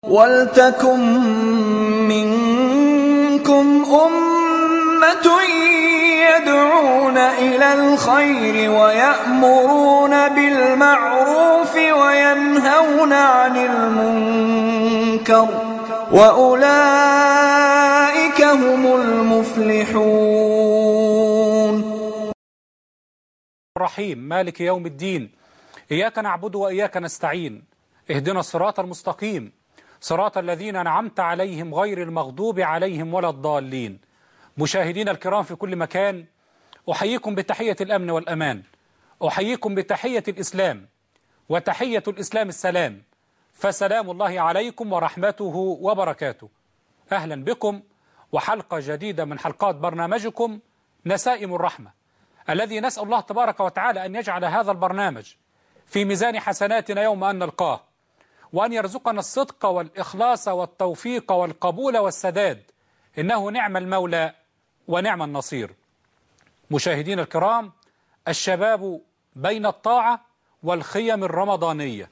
وَلْتَكُن مِّنكُمْ أُمَّةٌ يَدْعُونَ إِلَى الْخَيْرِ وَيَأْمُرُونَ بِالْمَعْرُوفِ وَيَنْهَوْنَ عَنِ الْمُنكَرِ ۚ وَأُولَٰئِكَ هُمُ الْمُفْلِحُونَ الرحيم مالك يوم الدين إياك نعبد وإياك نستعين اهدنا الصراط المستقيم صراط الذين أنعمت عليهم غير المغضوب عليهم ولا الضالين مشاهدينا الكرام في كل مكان أحييكم بتحية الأمن والأمان أحييكم بتحية الإسلام وتحية الإسلام السلام فسلام الله عليكم ورحمته وبركاته أهلا بكم وحلقة جديدة من حلقات برنامجكم نسائم الرحمة الذي نسأل الله تبارك وتعالى أن يجعل هذا البرنامج في ميزان حسناتنا يوم أن نلقاه وأن يرزقنا الصدق والإخلاص والتوفيق والقبول والسداد إنه نعم المولى ونعم النصير مشاهدين الكرام الشباب بين الطاعة والخيم الرمضانية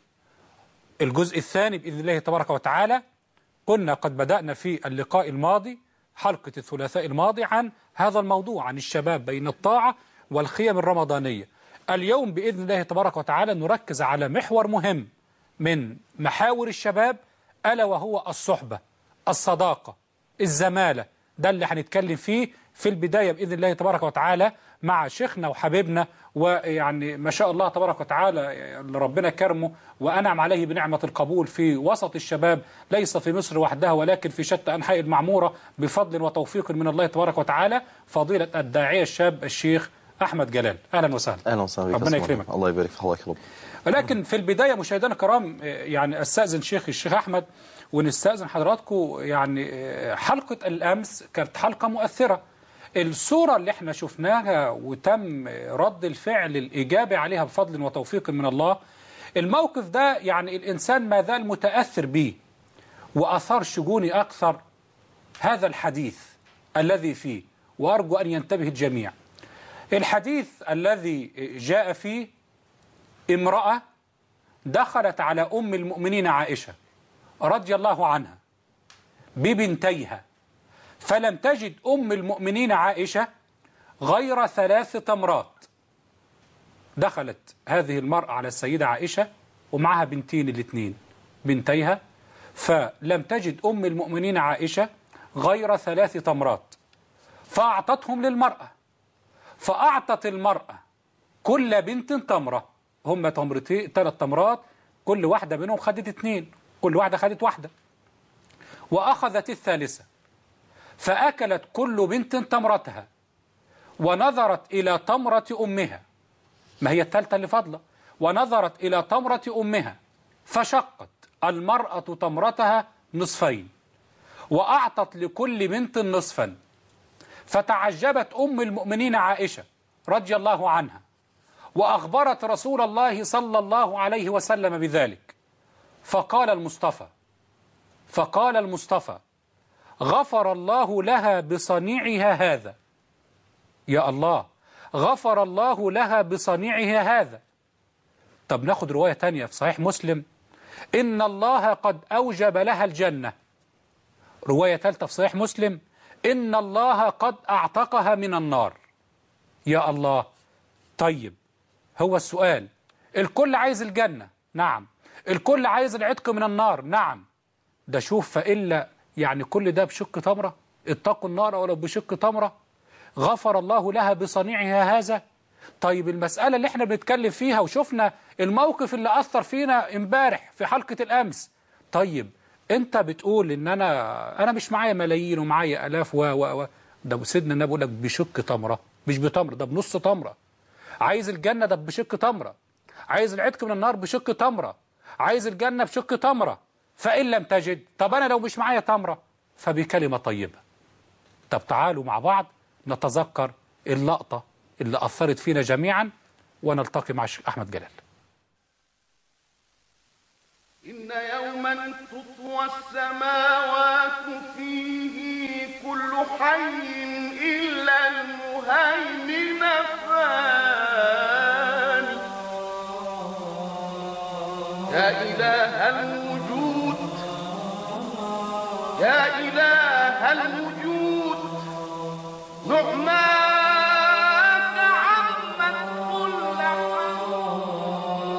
الجزء الثاني بإذن الله تبارك وتعالى كنا قد بدأنا في اللقاء الماضي حلقة الثلاثاء الماضي عن هذا الموضوع عن الشباب بين الطاعة والخيم الرمضانية اليوم بإذن الله تبارك وتعالى نركز على محور مهم من محاور الشباب ألا وهو الصحبة الصداقة الزمالة ده اللي هنتكلم فيه في البداية بإذن الله تبارك وتعالى مع شيخنا وحبيبنا ويعني ما شاء الله تبارك وتعالى اللي ربنا كرمه وأنعم عليه بنعمة القبول في وسط الشباب ليس في مصر وحدها ولكن في شتى أنحاء المعمورة بفضل وتوفيق من الله تبارك وتعالى فضيلة الداعية الشاب الشيخ أحمد جلال أهلا وسهلا اهلا وسهلا بك ربنا يا أسماء. يكرمك. الله يبارك في حضرتك يا رب ولكن في البداية مشاهدينا الكرام يعني استأذن شيخ الشيخ أحمد ونستأذن حضراتكم يعني حلقة الأمس كانت حلقة مؤثرة الصورة اللي احنا شفناها وتم رد الفعل الإيجابي عليها بفضل وتوفيق من الله الموقف ده يعني الإنسان ما زال متأثر به وأثار شجوني أكثر هذا الحديث الذي فيه وأرجو أن ينتبه الجميع الحديث الذي جاء فيه امرأة دخلت على أم المؤمنين عائشة رضي الله عنها ببنتيها فلم تجد أم المؤمنين عائشة غير ثلاث تمرات دخلت هذه المرأة على السيدة عائشة ومعها بنتين الاثنين بنتيها فلم تجد أم المؤمنين عائشة غير ثلاث تمرات فأعطتهم للمرأة فأعطت المرأة كل بنت تمرة هم تمرتين ثلاث تمرات كل واحدة منهم خدت اثنين كل واحدة خدت واحدة وأخذت الثالثة فأكلت كل بنت تمرتها ونظرت إلى تمرة أمها ما هي الثالثة اللي فاضلة ونظرت إلى تمرة أمها فشقت المرأة تمرتها نصفين وأعطت لكل بنت نصفا فتعجبت أم المؤمنين عائشة رضي الله عنها وأخبرت رسول الله صلى الله عليه وسلم بذلك فقال المصطفى فقال المصطفى غفر الله لها بصنيعها هذا يا الله غفر الله لها بصنيعها هذا طب ناخد رواية تانية في صحيح مسلم إن الله قد أوجب لها الجنة رواية ثالثة في صحيح مسلم إن الله قد أعتقها من النار يا الله طيب هو السؤال الكل عايز الجنة نعم الكل عايز العتق من النار نعم ده شوف فإلا يعني كل ده بشق تمرة اتقوا النار ولو بشق تمرة غفر الله لها بصنيعها هذا طيب المسألة اللي احنا بنتكلم فيها وشفنا الموقف اللي أثر فينا امبارح في حلقة الأمس طيب انت بتقول ان انا انا مش معايا ملايين ومعايا الاف و و و ده سيدنا النبي بيقول لك بشق تمره مش بتمره ده بنص تمره عايز الجنه ده بشق تمره عايز العتق من النار بشق تمره عايز الجنه بشق تمره فان لم تجد طب انا لو مش معايا تمره فبكلمه طيبه طب تعالوا مع بعض نتذكر اللقطه اللي اثرت فينا جميعا ونلتقي مع الشيخ احمد جلال إن يوما تطوى السماوات فيه كل حي إلا المهيمن فان يا إله الوجود يا إله الوجود نعماك عمت كل حال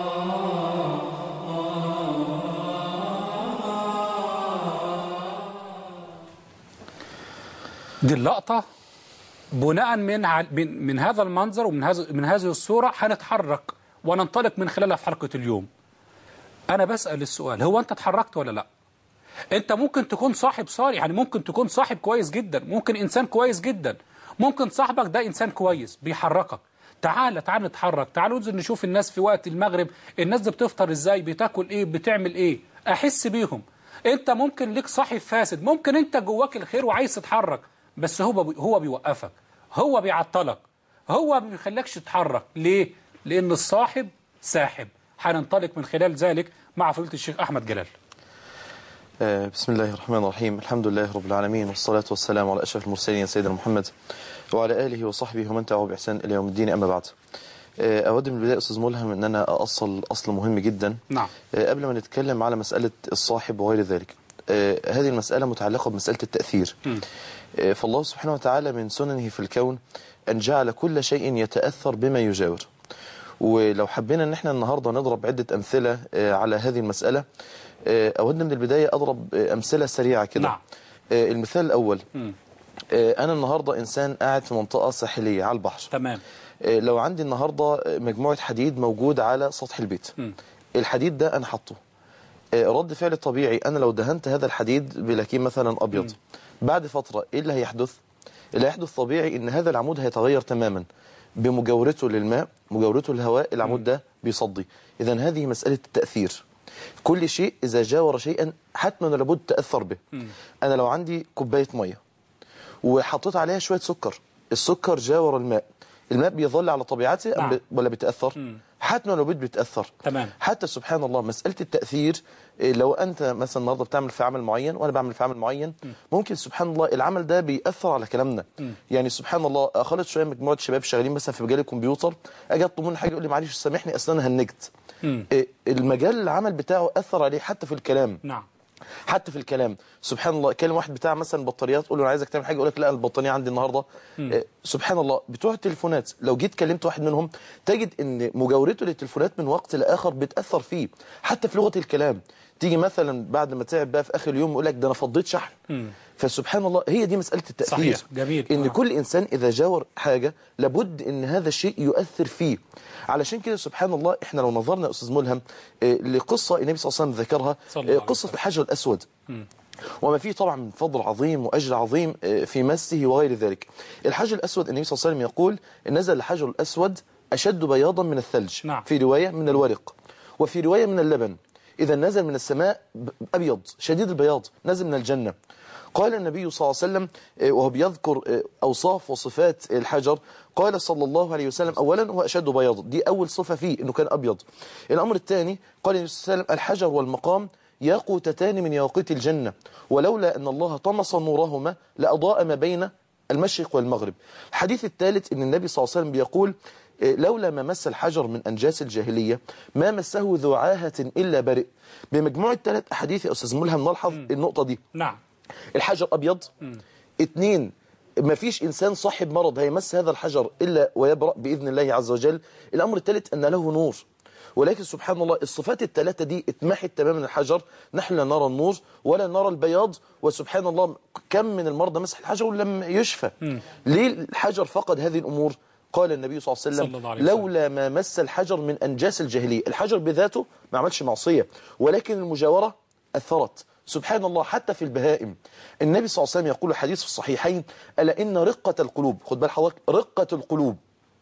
دي اللقطة بناء من ع- من من هذا المنظر ومن هذا من هذه الصورة هنتحرك وننطلق من خلالها في حلقة اليوم. أنا بسأل السؤال هو أنت اتحركت ولا لأ؟ أنت ممكن تكون صاحب صالح يعني ممكن تكون صاحب كويس جدا، ممكن إنسان كويس جدا، ممكن صاحبك ده إنسان كويس بيحركك. تعال تعال نتحرك، تعال ننزل نشوف الناس في وقت المغرب، الناس دي بتفطر إزاي، بتاكل إيه، بتعمل إيه، أحس بيهم. أنت ممكن ليك صاحب فاسد، ممكن أنت جواك الخير وعايز تتحرك، بس هو بي هو بيوقفك، هو بيعطلك، هو ما بيخليكش تتحرك، ليه؟ لأن الصاحب ساحب. هننطلق من خلال ذلك مع فضيلة الشيخ أحمد جلال. آه، بسم الله الرحمن الرحيم الحمد لله رب العالمين والصلاة والسلام على أشرف المرسلين سيدنا محمد وعلى آله وصحبه ومن تبعه بإحسان إلى يوم الدين أما بعد آه، أود من البداية أستاذ ملهم أن أنا أصل أصل مهم جدا نعم. آه، قبل ما نتكلم على مسألة الصاحب وغير ذلك آه، هذه المسألة متعلقة بمسألة التأثير آه، فالله سبحانه وتعالى من سننه في الكون أن جعل كل شيء يتأثر بما يجاور ولو حبينا ان احنا النهارده نضرب عده امثله آه، على هذه المساله آه، اود من البدايه اضرب آه، امثله سريعه كده نعم. آه، المثال الاول آه، انا النهارده انسان قاعد في منطقه ساحليه على البحر تمام. آه، لو عندي النهارده آه، مجموعه حديد موجود على سطح البيت الحديد ده انا حاطه آه، رد فعل طبيعي انا لو دهنت هذا الحديد بلاكين مثلا ابيض بعد فتره ايه اللي هيحدث اللي هيحدث طبيعي ان هذا العمود هيتغير تماما بمجاورته للماء مجاورته للهواء العمود ده بيصدي اذا هذه مساله التاثير كل شيء اذا جاور شيئا حتما لابد تاثر به انا لو عندي كوبايه ميه وحطيت عليها شويه سكر السكر جاور الماء الماء بيظل على طبيعته أم نعم. ب- ولا بيتاثر حتما لابد بيتاثر تمام. حتى سبحان الله مسألة التأثير إيه، لو أنت مثلا النهارده بتعمل في عمل معين وأنا بعمل في عمل معين ممكن سبحان الله العمل ده بيأثر على كلامنا يعني سبحان الله خالد شوية مجموعة شباب شغالين مثلا في مجال الكمبيوتر أجي أطلب منه حاجة يقول لي معلش سامحني أصل أنا هنجت إيه، المجال العمل بتاعه أثر عليه حتى في الكلام نعم. حتى في الكلام سبحان الله كلم واحد بتاع مثلا بطاريات قول له انا عايزك تعمل حاجه يقول لك لا البطانيه عندي النهارده آه، سبحان الله بتوع التليفونات لو جيت كلمت واحد منهم تجد ان مجاورته للتليفونات من وقت لاخر بتاثر فيه حتى في لغه الكلام تيجي مثلا بعد ما تعب بقى في اخر اليوم يقول لك ده انا فضيت شحن فسبحان الله هي دي مساله التاثير صحيح، جميل. ان آه. كل انسان اذا جاور حاجه لابد ان هذا الشيء يؤثر فيه علشان كده سبحان الله احنا لو نظرنا يا استاذ ملهم آه، لقصه النبي صلى الله عليه وسلم ذكرها صلى الله آه، عليه قصه الحجر الاسود وما فيه طبعا من فضل عظيم واجر عظيم آه، في مسه وغير ذلك الحجر الاسود النبي صلى الله عليه وسلم يقول نزل الحجر الاسود اشد بياضا من الثلج نعم. في روايه من الورق وفي روايه من اللبن اذا نزل من السماء ب- ابيض شديد البياض نزل من الجنه قال النبي صلى الله عليه وسلم آه، وهو بيذكر آه، اوصاف وصفات الحجر قال صلى الله عليه وسلم اولا هو اشد بياضا دي اول صفه فيه انه كان ابيض الامر الثاني قال النبي صلى الله عليه وسلم الحجر والمقام ياقوتتان من ياقوت الجنة ولولا أن الله طمس نورهما لأضاء ما بين المشرق والمغرب الحديث الثالث أن النبي صلى الله عليه وسلم بيقول إيه، لولا ما مس الحجر من أنجاس الجاهلية ما مسه ذو عاهة إلا برئ بمجموع الثلاث أحاديث يا أستاذ ملهم نلحظ النقطة دي نعم. الحجر أبيض اثنين ما فيش إنسان صاحب مرض هيمس هذا الحجر إلا ويبرأ بإذن الله عز وجل الأمر الثالث أن له نور ولكن سبحان الله الصفات الثلاثة دي اتمحت تماما الحجر نحن لا نرى النور ولا نرى البياض وسبحان الله كم من المرضى مسح الحجر ولم يشفى ليه الحجر فقد هذه الأمور قال النبي صلى الله عليه صلى وسلم الله عليه وسلم. لولا ما مس الحجر من أنجاس الجاهلية الحجر بذاته ما عملش معصية ولكن المجاورة أثرت سبحان الله حتى في البهائم النبي صلى الله عليه وسلم يقول حديث في الصحيحين ألا إن رقة القلوب خد بال حضرتك رقة القلوب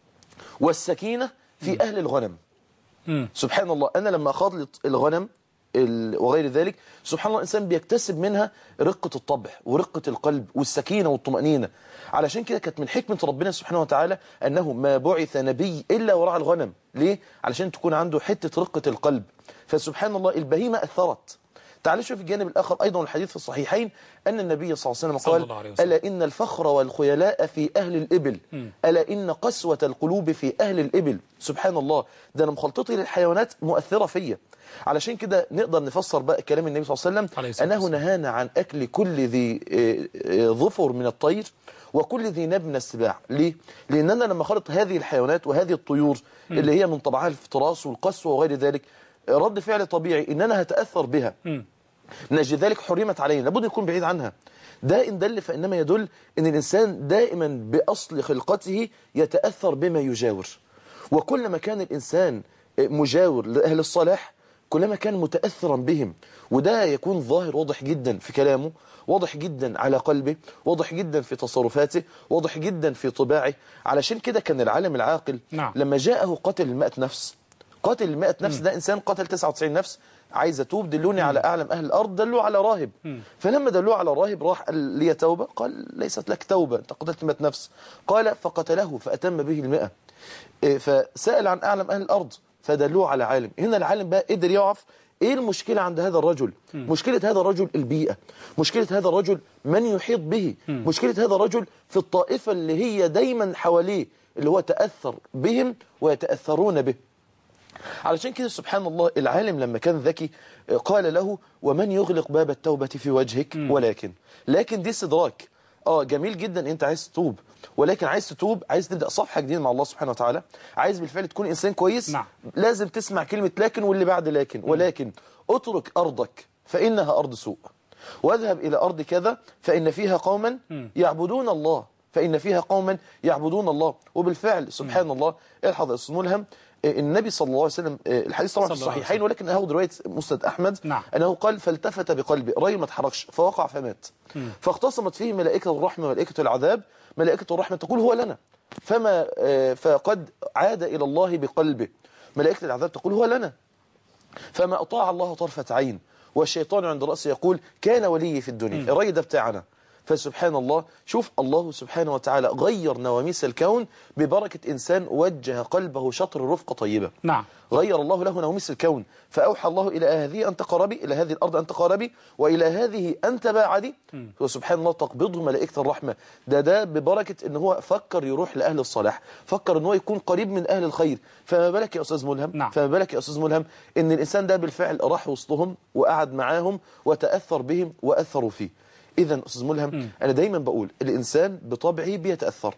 والسكينة في أهل الغنم سبحان الله أنا لما أخلط الغنم ال- وغير ذلك سبحان الله الإنسان بيكتسب منها رقة الطبع ورقة القلب والسكينة والطمأنينة علشان كده كانت من حكمة ربنا سبحانه وتعالى أنه ما بعث نبي إلا وراء الغنم ليه؟ علشان تكون عنده حتة رقة القلب فسبحان الله البهيمة أثرت تعال شوف الجانب الآخر أيضا الحديث في الصحيحين أن النبي صلى الله عليه وسلم صلى قال الله عليه وسلم. ألا إن الفخر والخيلاء في أهل الإبل ألا إن قسوة القلوب في أهل الإبل سبحان الله ده أنا مخالطتي للحيوانات مؤثرة فيا علشان كده نقدر نفسر بقى كلام النبي صلى الله عليه عليه وسلم الصلاة أنه والسلام. نهانا عن أكل كل ذي آه، آه، ظفر من الطير وكل ذي ناب من السباع ليه؟ لأننا لما خلط هذه الحيوانات وهذه الطيور اللي هي من طبعها الافتراس والقسوة وغير ذلك آه، رد فعل طبيعي إن أنا هتأثر بها من أجل ذلك حرمت علينا لابد يكون بعيد عنها ده إن دل فإنما يدل أن الإنسان دائما بأصل خلقته يتأثر بما يجاور وكلما كان الإنسان مجاور لأهل الصلاح كلما كان متأثرا بهم وده يكون ظاهر واضح جدا في كلامه واضح جدا على قلبه واضح جدا في تصرفاته واضح جدا في طباعه علشان كده كان العالم العاقل نعم. لما جاءه قتل المئة نفس قاتل المئة نفس ده إنسان قتل 99 نفس عايز أتوب دلوني على أعلم أهل الأرض دلوه على راهب فلما دلوه على راهب راح قال لي توبة قال ليست لك توبة أنت قتلت 100 نفس قال فقتله فأتم به المئة إيه، فسأل عن أعلم أهل الأرض فدلوه على عالم هنا العالم بقى قدر يعرف ايه المشكلة عند هذا الرجل مشكلة هذا الرجل البيئة مشكلة هذا الرجل من يحيط به مشكلة هذا الرجل في الطائفة اللي هي دايما حواليه اللي هو تأثر بهم ويتأثرون به علشان كده سبحان الله العالم لما كان ذكي آه، قال له ومن يغلق باب التوبة في وجهك ولكن لكن دي استدراك اه جميل جدا انت عايز تتوب ولكن عايز تتوب عايز تبدا صفحه جديده مع الله سبحانه وتعالى عايز بالفعل تكون انسان كويس نعم. لازم تسمع كلمه لكن واللي بعد لكن ولكن اترك ارضك فانها ارض سوء واذهب الى ارض كذا فان فيها قوما يعبدون الله فان فيها قوما يعبدون الله وبالفعل سبحان الله الحظ أستاذ ملهم آه، النبي صلى الله عليه وسلم آه، الحديث طبعا في صلى الله عليه الصحيحين ولكن هاخد روايه مسند احمد نعم. انه قال فالتفت بقلبه الراجل ما اتحركش فوقع فمات فاختصمت فيه ملائكه الرحمه وملائكه العذاب ملائكه الرحمه تقول هو لنا فما آه، فقد عاد الى الله بقلبه ملائكه العذاب تقول هو لنا فما أطاع الله طرفة عين والشيطان عند رأسه يقول كان ولي في الدنيا الراجل ده بتاعنا فسبحان الله شوف الله سبحانه وتعالى غير نواميس الكون ببركة إنسان وجه قلبه شطر رفقة طيبة نعم غير الله له نواميس الكون فأوحى الله إلى هذه أن تقربي إلى هذه الأرض أن تقربي وإلى هذه أن تباعدي وسبحان الله تقبضه ملائكة الرحمة ده ده ببركة إن هو فكر يروح لأهل الصلاح فكر إن هو يكون قريب من أهل الخير فما بالك يا أستاذ ملهم نعم. فما بالك يا أستاذ ملهم إن الإنسان ده بالفعل راح وسطهم وقعد معاهم وتأثر بهم وأثروا فيه إذا أستاذ ملهم أنا دايما بقول الإنسان بطبعه بيتأثر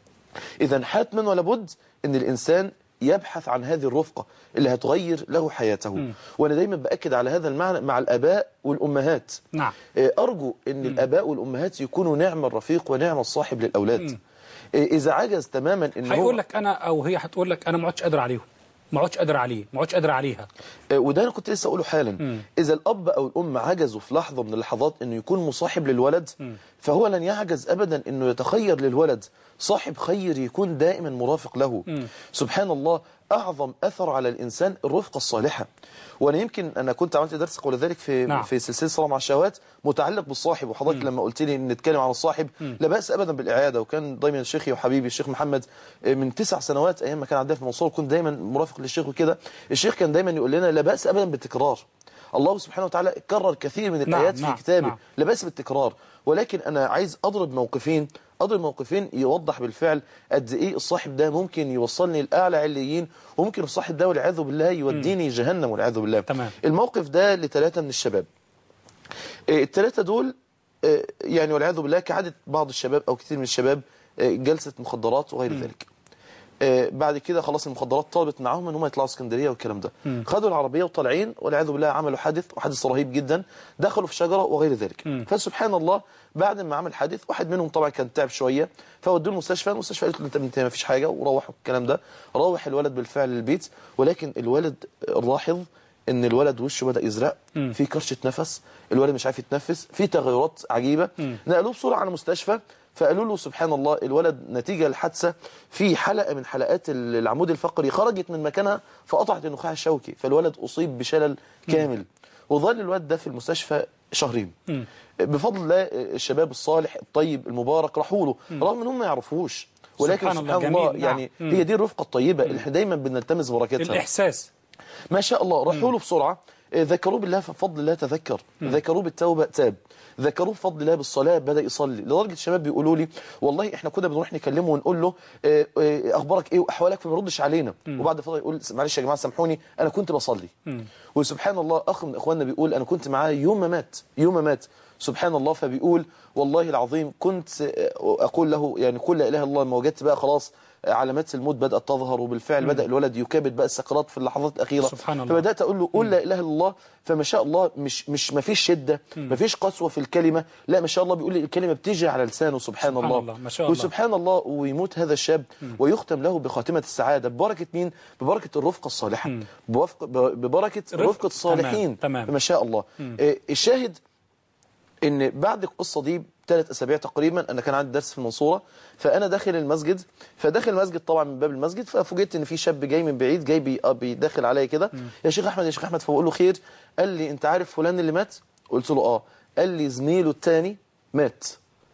إذا حتما ولا بد أن الإنسان يبحث عن هذه الرفقة اللي هتغير له حياته وأنا دايما بأكد على هذا المعنى مع الآباء والأمهات نعم. آه، أرجو أن الآباء والأمهات يكونوا نعم الرفيق ونعم الصاحب للأولاد آه، إذا عجز تماما أن هو هيقول لك انا او هي هتقول لك انا ما عدتش قادر عليهم ما عدتش قادر عليه ما عدتش قادر عليها آه، وده انا كنت لسه اقوله حالا اذا الاب او الام عجزوا في لحظه من اللحظات انه يكون مصاحب للولد فهو لن يعجز ابدا انه يتخير للولد صاحب خير يكون دائما مرافق له سبحان الله اعظم اثر على الانسان الرفقه الصالحه وانا يمكن انا كنت عملت درس قبل ذلك في نعم. في سلسله صلاه مع الشهوات متعلق بالصاحب وحضرتك لما قلت لي نتكلم عن الصاحب لا باس ابدا بالاعاده وكان دايما شيخي وحبيبي الشيخ محمد آه، من تسع سنوات ايام ما كان عندنا في المنصوره كنت دايما مرافق للشيخ وكده الشيخ كان دايما يقول لنا لا باس ابدا بالتكرار الله سبحانه وتعالى كرر كثير من الايات نعم، في كتابه نعم. لا باس بالتكرار ولكن انا عايز اضرب موقفين اضرب موقفين يوضح بالفعل قد ايه الصاحب ده ممكن يوصلني لاعلى عليين وممكن الصاحب ده والعياذ بالله يوديني جهنم والعياذ بالله تمام. الموقف ده لثلاثه من الشباب آه، الثلاثه دول آه، يعني والعياذ بالله كعاده بعض الشباب او كثير من الشباب آه، جلسه مخدرات وغير ذلك آه، بعد كده خلاص المخدرات طلبت معاهم ان هم يطلعوا اسكندريه والكلام ده خدوا العربيه وطالعين والعياذ بالله عملوا حادث وحادث رهيب جدا دخلوا في شجره وغير ذلك فسبحان الله بعد ما عمل حادث واحد منهم طبعا كان تعب شويه فودوه المستشفى المستشفى قالت له انت انت ما فيش حاجه وروحوا الكلام ده روح الولد بالفعل للبيت ولكن الولد لاحظ ان الولد وشه بدا يزرق في كرشه نفس الولد مش عارف يتنفس في تغيرات عجيبه نقلوه بسرعه على المستشفى فقالوا له سبحان الله الولد نتيجة الحادثة في حلقة من حلقات العمود الفقري خرجت من مكانها فقطعت النخاع الشوكي فالولد أصيب بشلل كامل وظل الولد ده في المستشفى شهرين بفضل الله الشباب الصالح الطيب المبارك راحوا له رغم ان هم ما يعرفوش ولكن سبحان سبحان, الله، الله, جميل، يعني نعم. هي دي الرفقة الطيبة اللي احنا دايما بنلتمس بركتها الاحساس ما شاء الله راحوا له بسرعة آه، ذكروه بالله فبفضل الله تذكر ذكروه بالتوبة تاب ذكروه بفضل الله بالصلاة بدأ يصلي لدرجة الشباب بيقولوا لي والله احنا كنا بنروح نكلمه ونقول له آه، آه، اخبارك ايه واحوالك فما يردش علينا وبعد فترة يقول معلش يا جماعة سامحوني انا كنت بصلي وسبحان الله اخ من اخواننا بيقول انا كنت معاه يوم ما مات يوم ما مات سبحان الله فبيقول والله العظيم كنت آه، اقول له يعني قل لا اله الا الله لما وجدت بقى خلاص آه، علامات الموت بدات تظهر وبالفعل بدا الولد يكابد بقى السكرات في اللحظات الاخيره سبحان الله. فبدات اقول له قل لا اله الا الله فما شاء الله مش مش ما فيش شده ما فيش قسوه في الكلمه لا ما شاء الله بيقول لي الكلمه بتيجي على لسانه سبحان, سبحان الله, الله، ما شاء الله. وسبحان الله ويموت هذا الشاب ويختم له بخاتمه السعاده ببركه مين ببركه الرفقه الصالحه بوفق- ببركه رفق- رفقه الصالحين تمام، تمام. فما شاء الله آه، الشاهد ان بعد القصه دي ثلاث اسابيع تقريبا انا كان عندي درس في المنصوره فانا داخل المسجد فداخل المسجد طبعا من باب المسجد ففوجئت ان في شاب جاي من بعيد جاي بي- آه بيدخل عليا كده يا شيخ احمد يا شيخ احمد فبقول له خير قال لي انت عارف فلان اللي مات قلت له اه قال لي زميله الثاني مات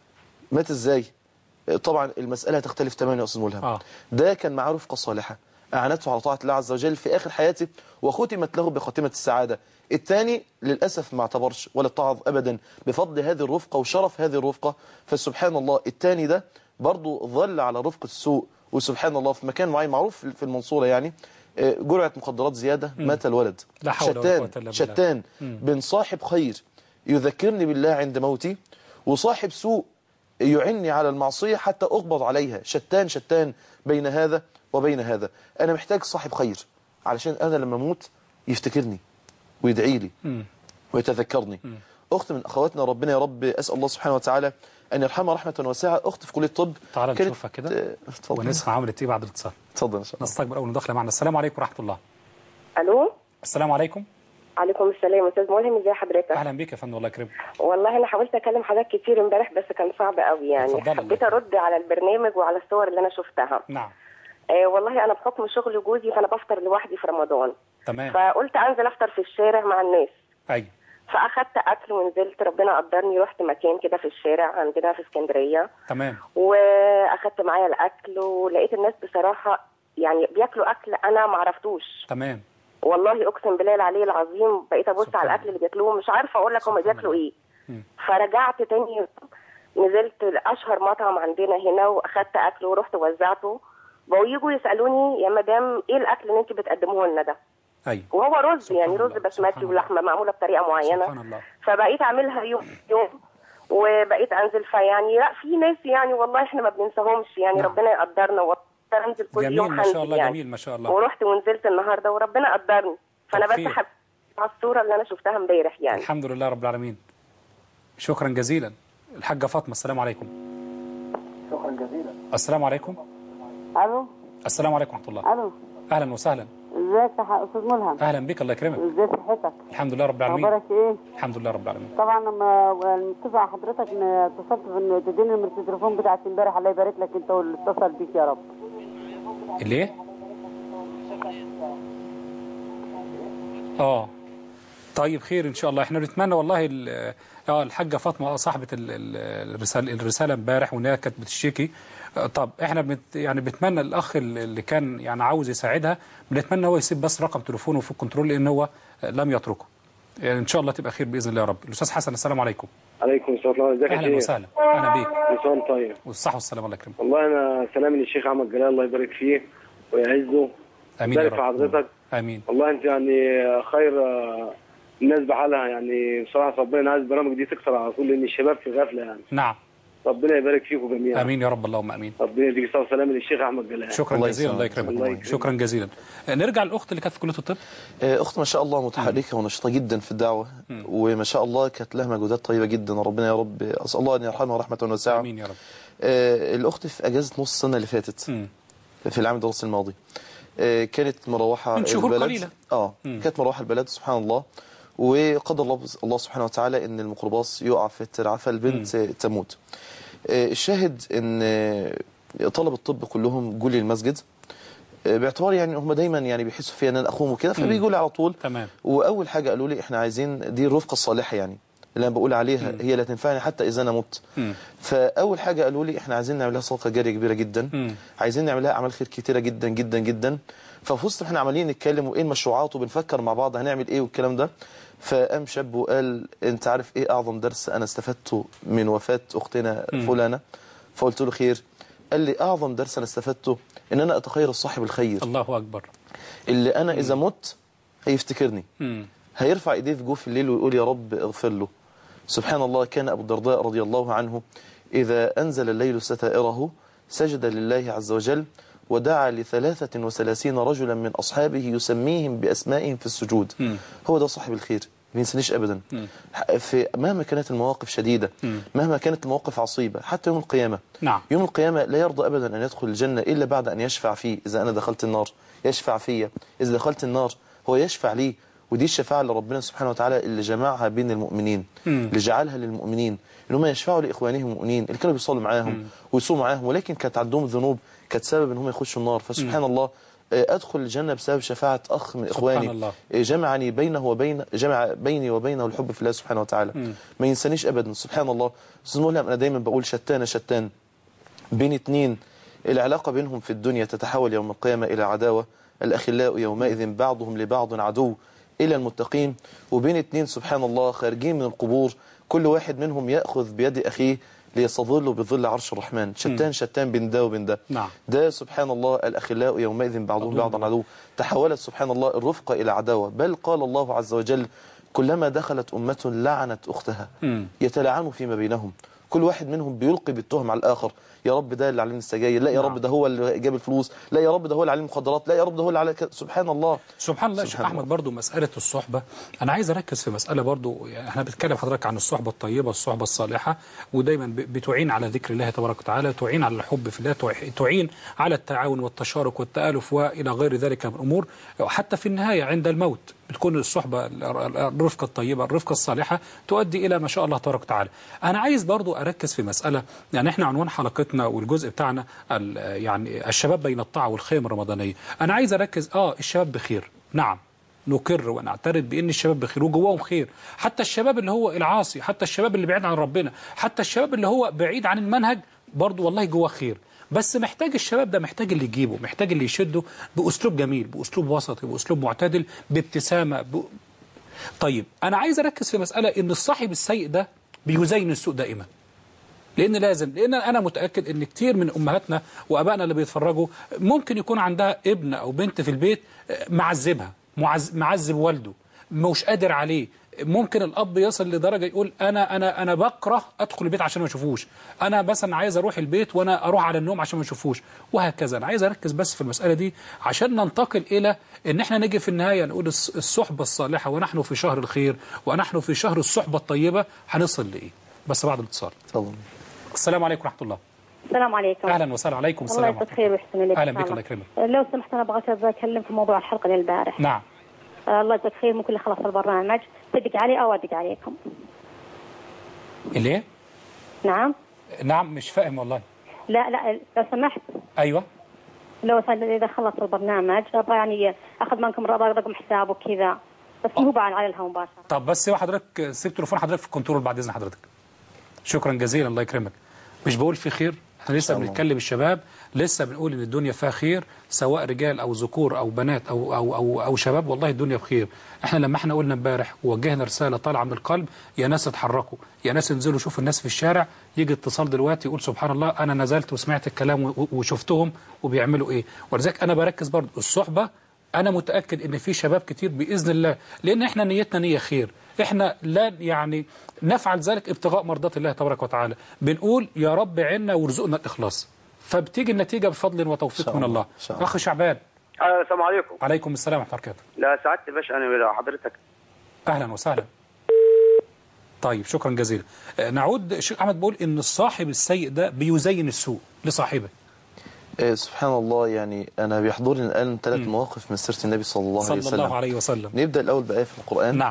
مات ازاي طبعا المسألة تختلف تماما يا أستاذ ملهم آه. ده كان معاه رفقة صالحة أعانته على طاعة الله عز وجل في آخر حياته وختمت له بخاتمة السعادة الثاني للأسف ما اعتبرش ولا اتعظ أبدا بفضل هذه الرفقة وشرف هذه الرفقة فسبحان الله الثاني ده برضو ظل على رفقة السوء وسبحان الله في مكان معين معروف في المنصورة يعني آه، جرعة مخدرات زيادة مات الولد لا حول ولا شتان قوة إلا بالله. شتان بين صاحب خير يذكرني بالله عند موتي وصاحب سوء يعني على المعصية حتى أقبض عليها شتان شتان بين هذا وبين هذا أنا محتاج صاحب خير علشان أنا لما أموت يفتكرني ويدعي لي ويتذكرني أخت من أخواتنا ربنا يا رب أسأل الله سبحانه وتعالى أن يرحمها رحمة واسعة أخت في كلية الطب تعالى كانت- نشوفها كده آه، اتفضل ونسمع عملت ايه بعد الاتصال اتفضل إن شاء الله نستقبل اول مداخله معنا السلام عليكم ورحمه الله الو السلام عليكم عليكم السلام استاذ ملهم ازي حضرتك اهلا بك يا فندم الله يكرمك والله انا حاولت اكلم حضرتك كتير امبارح بس كان صعب قوي يعني اتفضلي. حبيت ارد على البرنامج وعلى الصور اللي انا شفتها نعم آه والله انا بحكم شغل جوزي فانا بفطر لوحدي في رمضان تمام فقلت انزل افطر في الشارع مع الناس ايوه فاخدت اكل ونزلت ربنا قدرني رحت مكان كده في الشارع عندنا في اسكندريه تمام واخدت معايا الاكل ولقيت الناس بصراحه يعني بياكلوا اكل انا ما عرفتوش تمام والله اقسم بالله العلي العظيم بقيت ابص سبحان على الاكل اللي بياكلوه مش عارفه اقول لك هم سبحان بياكلوا الله. ايه مم. فرجعت تاني يوم، نزلت اشهر مطعم عندنا هنا واخدت اكل ورحت وزعته بقوا يجوا يسالوني يا مدام ايه الاكل اللي انت بتقدموه لنا ده ايوه وهو رز سبحان يعني رز الله، سبحان بسمتي الله. ولحمه معموله بطريقه معينه سبحان الله فبقيت اعملها يوم يوم وبقيت انزل فيعني لا في ناس يعني والله احنا ما بننساهمش يعني نعم. ربنا يقدرنا والله انزل كل جميل يوم ما شاء هنزل الله يعني. جميل ما شاء الله ورحت ونزلت النهارده وربنا قدرني فانا طب بس خير. حب على الصوره اللي انا شفتها امبارح يعني الحمد لله رب العالمين شكرا جزيلا الحاجه فاطمه السلام عليكم شكرا جزيلا السلام عليكم الو السلام عليكم ورحمه الله الو اهلا وسهلا ازيك يا ح- استاذ ملهم اهلا بك الله يكرمك ازاي صحتك الحمد لله رب العالمين اخبارك ايه الحمد لله رب العالمين طبعا لما متفق مع حضرتك ان اتصلت في ان تديني نمره التليفون بتاعت امبارح الله يبارك لك انت واللي اتصل بيك يا رب اللي ايه اه طيب خير ان شاء الله احنا بنتمنى والله ال- اه الحاجه فاطمه صاحبه ال- ال- الرساله الرساله امبارح وان هي كانت بتشتكي آه، طب احنا بنت يعني بنتمنى الاخ ال- اللي كان يعني عاوز يساعدها بنتمنى هو يسيب بس رقم تليفونه في الكنترول لان هو آه، لم يتركه يعني ان شاء الله تبقى خير باذن الله يا رب الاستاذ حسن السلام عليكم عليكم السلام ورحمة الله ازيك يا اهلا شيخ وسهلا اهلا بيك مساء طيب والصحه والسلام الله يكرمك والله انا سلامي للشيخ احمد جلال الله يبارك فيه ويعزه امين يا يبارك في رب حضرتك امين والله انت يعني خير آه، الناس بحالها يعني بصراحه ربنا عايز البرامج دي تكسر على طول لان الشباب في غفله يعني نعم ربنا يبارك فيكم جميعا امين يا رب اللهم امين ربنا يديك الصلاه والسلام للشيخ احمد جلال شكرا الله جزيلا الله يسلمك. يكرمك الله يكرمك. شكرا جزيلا نرجع للاخت اللي كانت في كليه الطب آه، أخت ما شاء الله متحركة ونشطة جدا في الدعوة وما شاء الله كانت لها مجهودات طيبة جدا ربنا يا رب أسأل الله أن يرحمها رحمة واسعة امين يا رب آه، الأخت في أجازة نص السنة اللي فاتت مم. في العام الدراسي الماضي آه، كانت مروحة من شهور البلد قليلة. اه كانت مروحة البلد سبحان الله وقدر الله الله سبحانه وتعالى ان الميكروباص يقع في الترعه فالبنت آه، تموت آه، الشاهد ان آه، طلب الطب كلهم جولي المسجد آه، باعتبار يعني هم دايما يعني بيحسوا فيا ان انا اخوهم وكده فبيجوا لي على طول تمام واول حاجه قالوا لي احنا عايزين دي الرفقه الصالحه يعني اللي انا بقول عليها هي لا تنفعني حتى اذا انا مت مم. فاول حاجه قالوا لي احنا عايزين نعمل لها صدقه جاريه كبيره جدا مم. عايزين نعمل لها اعمال خير كتيره جدا جدا جدا ففي وسط احنا عمالين نتكلم وايه المشروعات وبنفكر مع بعض هنعمل ايه والكلام ده فقام شاب وقال انت عارف ايه اعظم درس انا استفدته من وفاه اختنا فلانه فقلت له خير قال لي اعظم درس انا استفدته ان انا اتخير الصاحب الخير الله اكبر اللي انا اذا مت هيفتكرني مم. هيرفع ايديه في جوف الليل ويقول يا رب اغفر له سبحان الله كان ابو الدرداء رضي الله عنه اذا انزل الليل ستائره سجد لله عز وجل ودعا لثلاثة وثلاثين رجلا من أصحابه يسميهم بأسمائهم في السجود مم. هو ده صاحب الخير ما ينسانيش أبدا في مهما كانت المواقف شديدة مم. مهما كانت المواقف عصيبة حتى يوم القيامة نعم يوم القيامة لا يرضى أبدا أن يدخل الجنة إلا بعد أن يشفع فيه إذا أنا دخلت النار يشفع فيا إذا دخلت النار هو يشفع لي ودي الشفاعة اللي ربنا سبحانه وتعالى اللي جمعها بين المؤمنين مم. اللي جعلها للمؤمنين إن هم يشفعوا لإخوانهم المؤمنين اللي كانوا بيصلوا معاهم ويصوموا معاهم ولكن كانت عندهم ذنوب كانت سبب إن هم يخشوا النار فسبحان الله آه، أدخل الجنة بسبب شفاعة أخ من إخواني الله. آه، جمعني بينه وبين جمع بيني وبينه الحب في الله سبحانه وتعالى ما ينسانيش أبدا سبحان الله أستاذ ملهم أنا دايما بقول شتان شتان بين اتنين العلاقة بينهم في الدنيا تتحول يوم القيامة إلى عداوة الأخلاء يومئذ بعضهم لبعض عدو إلى المتقين وبين اتنين سبحان الله خارجين من القبور كل واحد منهم يأخذ بيد أخيه ليستظل بظل عرش الرحمن شتان شتان بين ده وبين ده نعم. ده سبحان الله الأخلاء يومئذ بعضهم بعضا عدو تحولت سبحان الله الرفقة إلى عداوة بل قال الله عز وجل كلما دخلت أمة لعنت أختها مم. يتلاعنوا فيما بينهم كل واحد منهم بيلقي بالتهم على الآخر يا رب ده اللي عليه السجاير لا يا نعم. رب ده هو اللي جاب الفلوس لا يا رب ده هو اللي عليه المخدرات لا يا رب ده هو اللي عليه ك- سبحان الله سبحان الله يا شيخ سبحان احمد برضو مساله الصحبه انا عايز اركز في مساله برضو يعني احنا بنتكلم حضرتك عن الصحبه الطيبه الصحبه الصالحه ودايما ب- بتعين على ذكر الله تبارك وتعالى تعين على الحب في الله تع- تعين على التعاون والتشارك والتالف والى غير ذلك من الامور حتى في النهايه عند الموت بتكون الصحبه ال- ال- الرفقه الطيبه الرفقه الصالحه تؤدي الى ما شاء الله تبارك وتعالى انا عايز برضو اركز في مساله يعني احنا عنوان حلقتنا والجزء بتاعنا ال- يعني الشباب بين الطاعه والخيم الرمضانيه انا عايز اركز اه الشباب بخير نعم نقر ونعترف بان الشباب بخير وجواهم خير حتى الشباب اللي هو العاصي حتى الشباب اللي بعيد عن ربنا حتى الشباب اللي هو بعيد عن المنهج برضو والله جواه خير بس محتاج الشباب ده محتاج اللي يجيبه محتاج اللي يشده باسلوب جميل باسلوب وسطي باسلوب معتدل بابتسامه ب... طيب انا عايز اركز في مساله ان الصاحب السيء ده بيزين السوء دائما لان لازم لان انا متاكد ان كتير من امهاتنا وابائنا اللي بيتفرجوا ممكن يكون عندها ابن او بنت في البيت آه، معذبها معز- معذب والده مش قادر عليه ممكن الاب يصل لدرجه يقول انا انا انا بكره ادخل البيت عشان ما اشوفوش انا مثلا عايز اروح البيت وانا اروح على النوم عشان ما اشوفوش وهكذا انا عايز اركز بس في المساله دي عشان ننتقل الى ان احنا نيجي في النهايه نقول الص- الصحبه الصالحه ونحن في شهر الخير ونحن في شهر الصحبه الطيبه هنصل لايه بس بعد الاتصال تفضل السلام عليكم ورحمه الله السلام عليكم اهلا وسهلا عليكم الله السلام يجزاك ورحمه خير الله ويحسن اليك اهلا إن بك شاء الله الله. يكرمك لو سمحت انا بغيت اتكلم في موضوع الحلقه اللي البارح نعم آه، الله يجزاك خير ممكن خلص البرنامج تدق علي او ادق عليكم ليه نعم نعم مش فاهم والله لا لا لو سمحت ايوه لو سمحت اذا خلص البرنامج ابغى يعني اخذ منكم رقم حساب وكذا بس مو بعد على الهواء مباشره طب بس سيب حضرتك سيب تليفون حضرتك في الكنترول بعد اذن حضرتك شكرا جزيلا الله يكرمك مش بقول في خير احنا لسه الله. بنتكلم الشباب لسه بنقول ان الدنيا فيها خير سواء رجال او ذكور او بنات او او او او شباب والله الدنيا بخير احنا لما احنا قلنا امبارح ووجهنا رساله طالعه من القلب يا ناس اتحركوا يا ناس انزلوا شوفوا الناس في الشارع يجي اتصال دلوقتي يقول سبحان الله انا نزلت وسمعت الكلام و- وشفتهم وبيعملوا ايه ولذلك انا بركز برضه الصحبه انا متاكد ان في شباب كتير باذن الله لان احنا نيتنا نيه خير احنا لا يعني نفعل ذلك ابتغاء مرضات الله تبارك وتعالى بنقول يا رب عنا وارزقنا الاخلاص فبتيجي النتيجه بفضل وتوفيق شاء من الله. الله إن شاء الله. اخ شعبان آه، السلام عليكم عليكم السلام ورحمه الله وبركاته لا سعادتي باشا انا حضرتك اهلا وسهلا طيب شكرا جزيلا آه، نعود الشيخ احمد بيقول ان الصاحب السيء ده بيزين السوء لصاحبه آه، سبحان الله يعني أنا بيحضرني الآن ثلاث مواقف من سيرة النبي صلى الله عليه صلى وسلم الله عليه وسلم نبدأ الأول بآية في القرآن نعم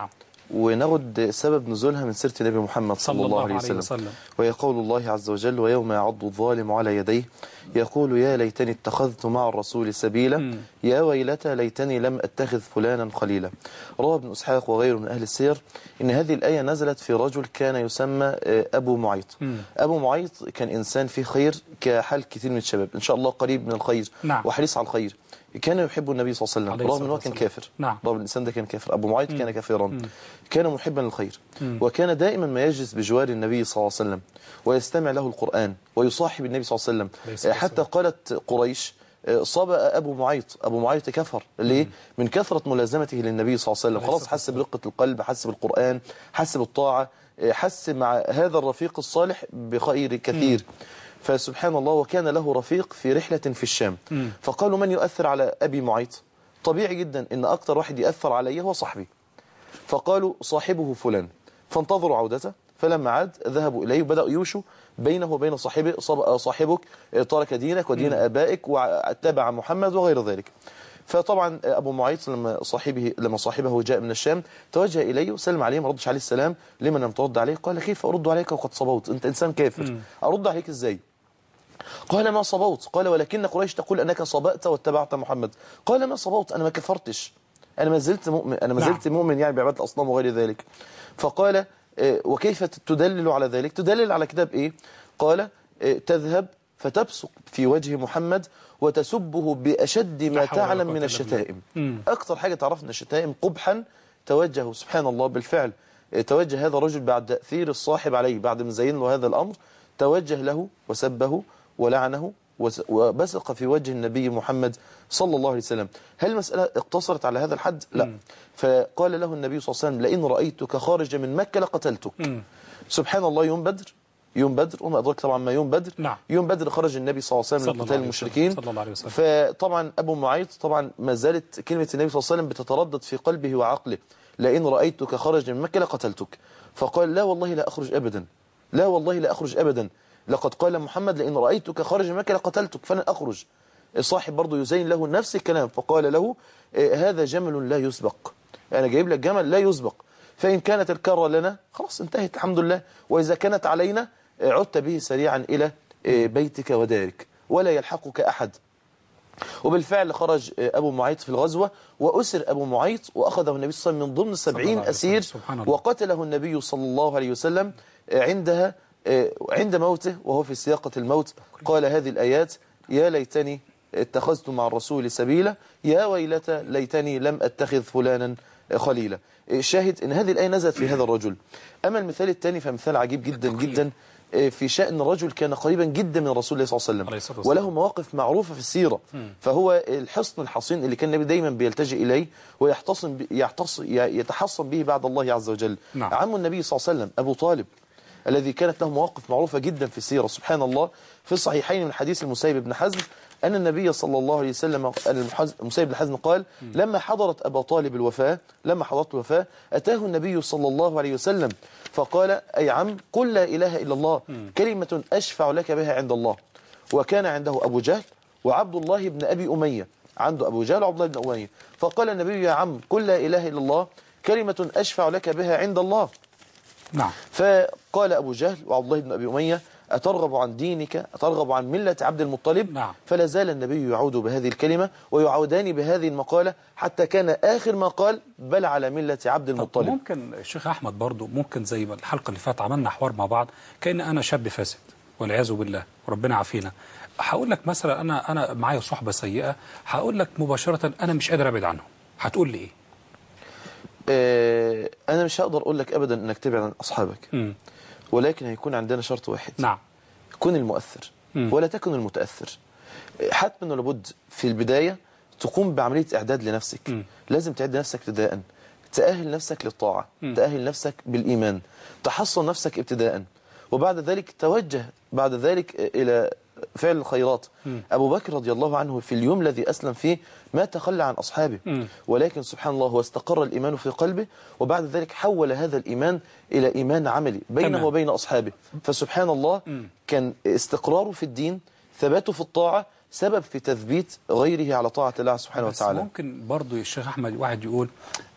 وناخد سبب نزولها من سيرة النبي محمد صلى, الله عليه وسلم, وسلم. وهي قول الله عز وجل ويوم يعض الظالم على يديه يقول يا ليتني اتخذت مع الرسول سبيلا يا ويلتى ليتني لم اتخذ فلانا خليلا روى ابن اسحاق وغيره من اهل السير ان هذه الايه نزلت في رجل كان يسمى آه، ابو معيط ابو معيط كان انسان فيه خير كحال كثير من الشباب ان شاء الله قريب من الخير نعم. وحريص على الخير كان يحب النبي صلى الله عليه عليه وسلم رغم الصلاة ان هو كان والسلام. كافر نعم. رغم الانسان ده كان كافر ابو معيط كان كافرا كان محبا للخير وكان دائما ما يجلس بجوار النبي صلى الله عليه وسلم ويستمع له القرآن ويصاحب النبي صلى الله عليه عليه وسلم الصلاة حتى قالت قريش آه، صبأ أبو معيط أبو معيط كفر ليه؟ من كثرة ملازمته للنبي صلى الله عليه وسلم خلاص حس برقة القلب حس بالقرآن حس بالطاعة آه، حس مع هذا الرفيق الصالح بخير كثير فسبحان الله وكان له رفيق في رحلة في الشام فقالوا من يؤثر على أبي معيط طبيعي جدا ان اكتر واحد يأثر عليه هو صاحبي فقالوا صاحبه فلان فانتظروا عودته فلما عاد ذهبوا إليه وبدأوا يوشوا بينه وبين صاحبه صاب- صاحبك ترك دينك ودين آبائك واتبع محمد وغير ذلك فطبعا أبو معيط لما صاحبه لما صاحبه جاء من الشام توجه إليه وسلم عليه ما ردش عليه السلام لمن لم ترد عليه قال كيف أرد عليك وقد صبوت أنت إنسان كافر أرد عليك إزاي قال ما صبوت قال ولكن قريش تقول أنك صبأت واتبعت محمد قال ما صبوت أنا ما كفرتش أنا ما زلت مؤمن أنا ما نعم. زلت مؤمن يعني بعبادة الأصنام وغير ذلك فقال آه، وكيف تدلل على ذلك تدلل على كتاب إيه قال آه، تذهب فتبصق في وجه محمد وتسبه بأشد ما لا حول ولا تعلم قوة من إلا الشتائم مم. أكثر حاجة تعرف أن الشتائم قبحا توجه سبحان الله بالفعل آه، توجه هذا الرجل بعد تأثير الصاحب عليه بعد ما زين له هذا الأمر توجه له وسبه ولعنه وس- وبصق في وجه النبي محمد صلى الله عليه وسلم هل المسألة اقتصرت على هذا الحد؟ لا فقال له النبي صلى الله عليه وسلم لئن رأيتك خارجا من مكة لقتلتك سبحان الله يوم بدر يوم بدر وما أدرك طبعا ما يوم بدر نعم. يوم بدر خرج النبي صلى الله عليه صلى وسلم الله لقتال عليه المشركين وسلم. صلى الله عليه وسلم. فطبعا أبو معيط طبعا ما زالت كلمة النبي صلى الله عليه وسلم بتتردد في قلبه وعقله لئن رأيتك خرج من مكة لقتلتك فقال لا والله لا أخرج أبدا لا والله لا أخرج أبدا لقد قال محمد لئن رأيتك خرج من مكة لقتلتك فلن أخرج الصاحب برضه يزين له نفس الكلام فقال له آه، هذا جمل لا يسبق أنا جايب لك جمل لا يسبق فإن كانت الكرة لنا خلاص انتهت الحمد لله وإذا كانت علينا آه، عدت به سريعا إلى آه، بيتك ودارك ولا يلحقك أحد وبالفعل خرج أبو معيط في الغزوة وأسر أبو معيط وأخذه النبي صلى الله عليه وسلم من ضمن صلى الله سبعين عليه وسلم. أسير سبحان الله. وقتله النبي صلى الله عليه وسلم عندها عند موته وهو في سياقة الموت قال هذه الآيات يا ليتني اتخذت مع الرسول سبيلا يا ويلتى ليتني لم أتخذ فلانا خليلا شاهد ان هذه الآية نزلت في هذا الرجل أما المثال الثاني فمثال عجيب جدا جدا في شأن رجل كان قريبا جدا من رسول الله صلى الله عليه عليه الصلاة وسلم والسلام. وله مواقف معروفة في السيرة فهو الحصن الحصين اللي كان النبي دايما بيلتجئ إليه ويحتصن ب- يحتص يتحصن به بعد الله عز وجل نعم. عم النبي صلى الله عليه وسلم أبو طالب الذي كانت له مواقف معروفة جدا في السيرة سبحان الله في الصحيحين من حديث المسيب بن حزم أن النبي صلى الله عليه وسلم أن المحز- المسيب بن حزم قال لما حضرت أبا طالب الوفاة لما حضرت الوفاة أتاه النبي صلى الله عليه وسلم فقال أي عم قل لا إله إلا الله كلمة أشفع لك بها عند الله وكان عنده أبو جهل وعبد الله بن أبي أمية عنده أبو جهل وعبد الله بن أمية فقال النبي يا عم قل لا إله إلا الله كلمة أشفع لك بها عند الله نعم فقال أبو جهل وعبد الله بن أبي أمية أترغب عن دينك أترغب عن ملة عبد المطلب نعم. فلا زال النبي يعود بهذه الكلمة ويعودان بهذه المقالة حتى كان آخر ما قال بل على ملة عبد طب المطلب ممكن الشيخ احمد برضو ممكن زي ما الحلقه اللي فاتت عملنا حوار مع بعض كان انا شاب فاسد والعياذ بالله ربنا عافينا هقول لك مثلا انا انا معايا صحبه سيئه هقول لك مباشره انا مش قادر ابعد عنهم هتقول لي ايه آه أنا مش هقدر أقول لك أبدا أنك تبعد عن أصحابك مم. ولكن هيكون عندنا شرط واحد نعم كن المؤثر مم. ولا تكن المتأثر حتما ولابد في البداية تقوم بعملية إعداد لنفسك مم. لازم تعد نفسك ابتداء تأهل نفسك للطاعة تأهل نفسك بالإيمان تحصن نفسك ابتداء وبعد ذلك توجه بعد ذلك إلى فعل الخيرات أبو بكر رضي الله عنه في اليوم الذي أسلم فيه ما تخلى عن أصحابه مم. ولكن سبحان الله هو استقر الإيمان في قلبه وبعد ذلك حول هذا الإيمان إلى إيمان عملي بينه تمام. وبين أصحابه فسبحان الله كان استقراره في الدين ثباته في الطاعة سبب في تثبيت غيره على طاعة الله سبحانه بس وتعالى ممكن برضو يا الشيخ احمد واحد يقول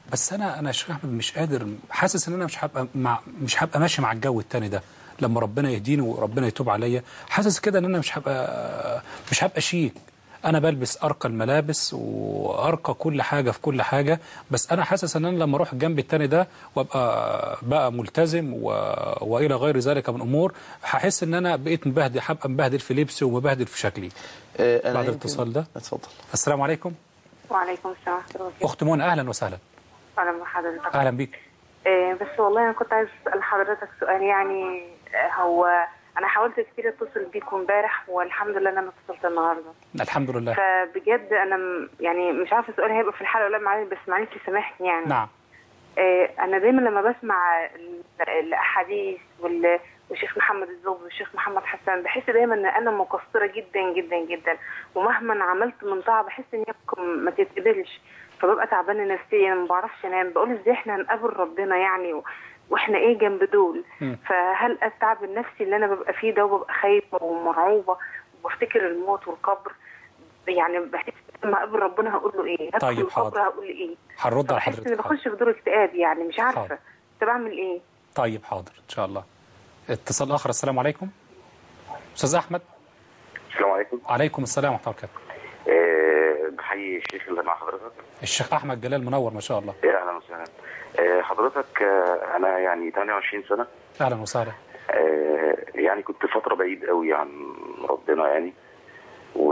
بس انا انا يا شيخ احمد مش قادر حاسس ان انا مش هبقى مع مش هبقى ماشي مع الجو التاني ده لما ربنا يهديني وربنا يتوب عليا حاسس كده ان انا مش هبقى مش هبقى شيك انا بلبس ارقى الملابس وارقى كل حاجه في كل حاجه بس انا حاسس ان انا لما اروح الجنب التاني ده وابقى بقى ملتزم و... والى غير ذلك من امور هحس ان انا بقيت مبهدل هبقى مبهدل في لبسي ومبهدل في شكلي آه، أنا بعد يمكن- الاتصال ده اتفضل السلام عليكم وعليكم السلام ورحمة الله وبركاته اخت منى اهلا وسهلا أهلا بحضرتك اهلا بيك إيه بس والله أنا كنت عايز أسأل حضرتك سؤال يعني آه، هو أنا حاولت كتير أتصل بيكم امبارح والحمد لله إن أنا اتصلت النهاردة الحمد لله فبجد أنا م- يعني مش عارفة السؤال هيبقى في الحلقة ولا لا معلش بس معلش سامحني يعني نعم إيه أنا دايما لما بسمع ال- الأحاديث وال والشيخ محمد الزوب والشيخ محمد حسان بحس دايما ان انا مقصره جدا جدا جدا ومهما عملت من طاعه بحس ان هي ممكن ما تتقبلش فببقى تعبانه نفسيا ما بعرفش انام بقول ازاي احنا هنقابل ربنا يعني و... واحنا ايه جنب دول مم. فهل التعب النفسي اللي انا ببقى فيه ده وببقى خايفه ومرعوبه وبفتكر الموت والقبر يعني بحس لما اقابل ربنا هقول له ايه هدخل طيب، القبر حاضر. هقول ايه هنرد على بحس اني حضرتك حاضر. بخش في دور اكتئاب يعني مش عارفه حاضر. طب اعمل ايه طيب حاضر ان شاء الله اتصال اخر السلام عليكم استاذ احمد السلام عليكم عليكم السلام ورحمه الله وبركاته أه بحيي الشيخ اللي مع حضرتك الشيخ احمد جلال منور ما شاء الله يا اهلا وسهلا أه حضرتك أه انا يعني 28 سنه اهلا وسهلا أه يعني كنت فتره بعيد قوي عن ربنا يعني و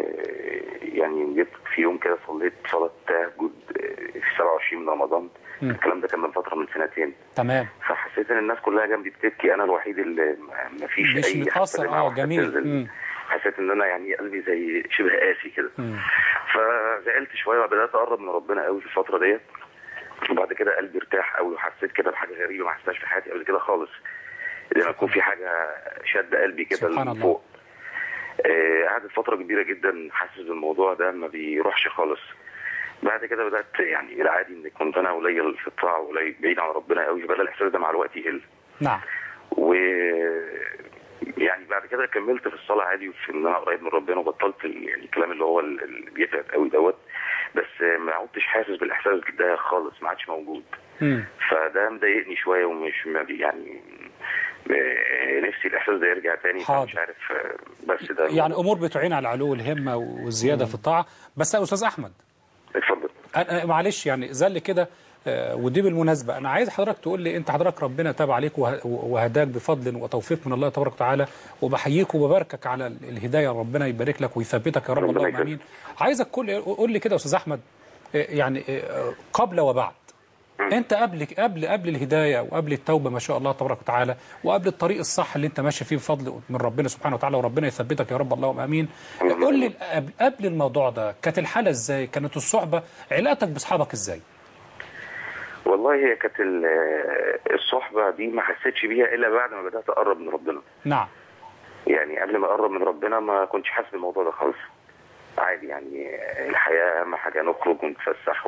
يعني جيت في يوم كده صليت صلاه تهجد آه، في 27 من رمضان مم. الكلام ده كان من فتره من سنتين تمام فحسيت ان الناس كلها جنبي بتبكي انا الوحيد اللي ما فيش مش اي متاثر حتى دمعة اه واحدة جميل بتنزل. مم. حسيت ان انا يعني قلبي زي شبه قاسي كده مم. فزعلت شويه وبدات اقرب من ربنا قوي في الفتره ديت وبعد كده قلبي ارتاح قوي وحسيت كده بحاجه غريبه ما حسيتهاش في حياتي قبل كده خالص لما يكون في حاجه شد قلبي كده سبحان الله. لفوق آه، قعدت فتره كبيره جدا حاسس بالموضوع ده ما بيروحش خالص بعد كده بدات يعني العادي ان كنت انا قليل في الطاعه وقليل بعيد عن ربنا قوي فبدا الاحساس ده مع الوقت يقل نعم و يعني بعد كده كملت في الصلاه عادي وفي ان انا قريب من ربنا وبطلت ال- يعني الكلام اللي هو ال- اللي بيتعب قوي دوت بس ما عدتش حاسس بالاحساس ده خالص ما عادش موجود مم. فده مضايقني شويه ومش ما بي- يعني آه، نفسي الاحساس ده يرجع تاني حاضر. مش عارف آه، بس ده يعني امور بتعين على علو الهمه والزياده في الطاعه بس يا استاذ احمد اتفضل أنا معلش يعني زل كده آه، ودي بالمناسبة أنا عايز حضرتك تقول لي أنت حضرتك ربنا تاب عليك وه- وهداك بفضل وتوفيق من الله تبارك وتعالى وبحييك وبباركك على ال- الهداية ربنا يبارك لك ويثبتك يا رب ربنا اللهم يكرمك. آمين عايزك كل قول لي كده يا أستاذ أحمد آه، يعني آه، قبل وبعد أنت قبل قبل قبل الهداية وقبل التوبة ما شاء الله تبارك وتعالى وقبل الطريق الصح اللي أنت ماشي فيه بفضل من ربنا سبحانه وتعالى وربنا يثبتك يا رب اللهم آمين قول لي قبل- قبل الموضوع ده كانت الحالة إزاي كانت الصحبة علاقتك بأصحابك إزاي والله هي كانت ال- آه، الصحبه دي ما حسيتش بيها الا بعد ما بدات اقرب من ربنا نعم يعني قبل ما اقرب من ربنا ما كنتش حاسس بالموضوع ده خالص عادي يعني الحياه اهم حاجه نخرج ونتفسح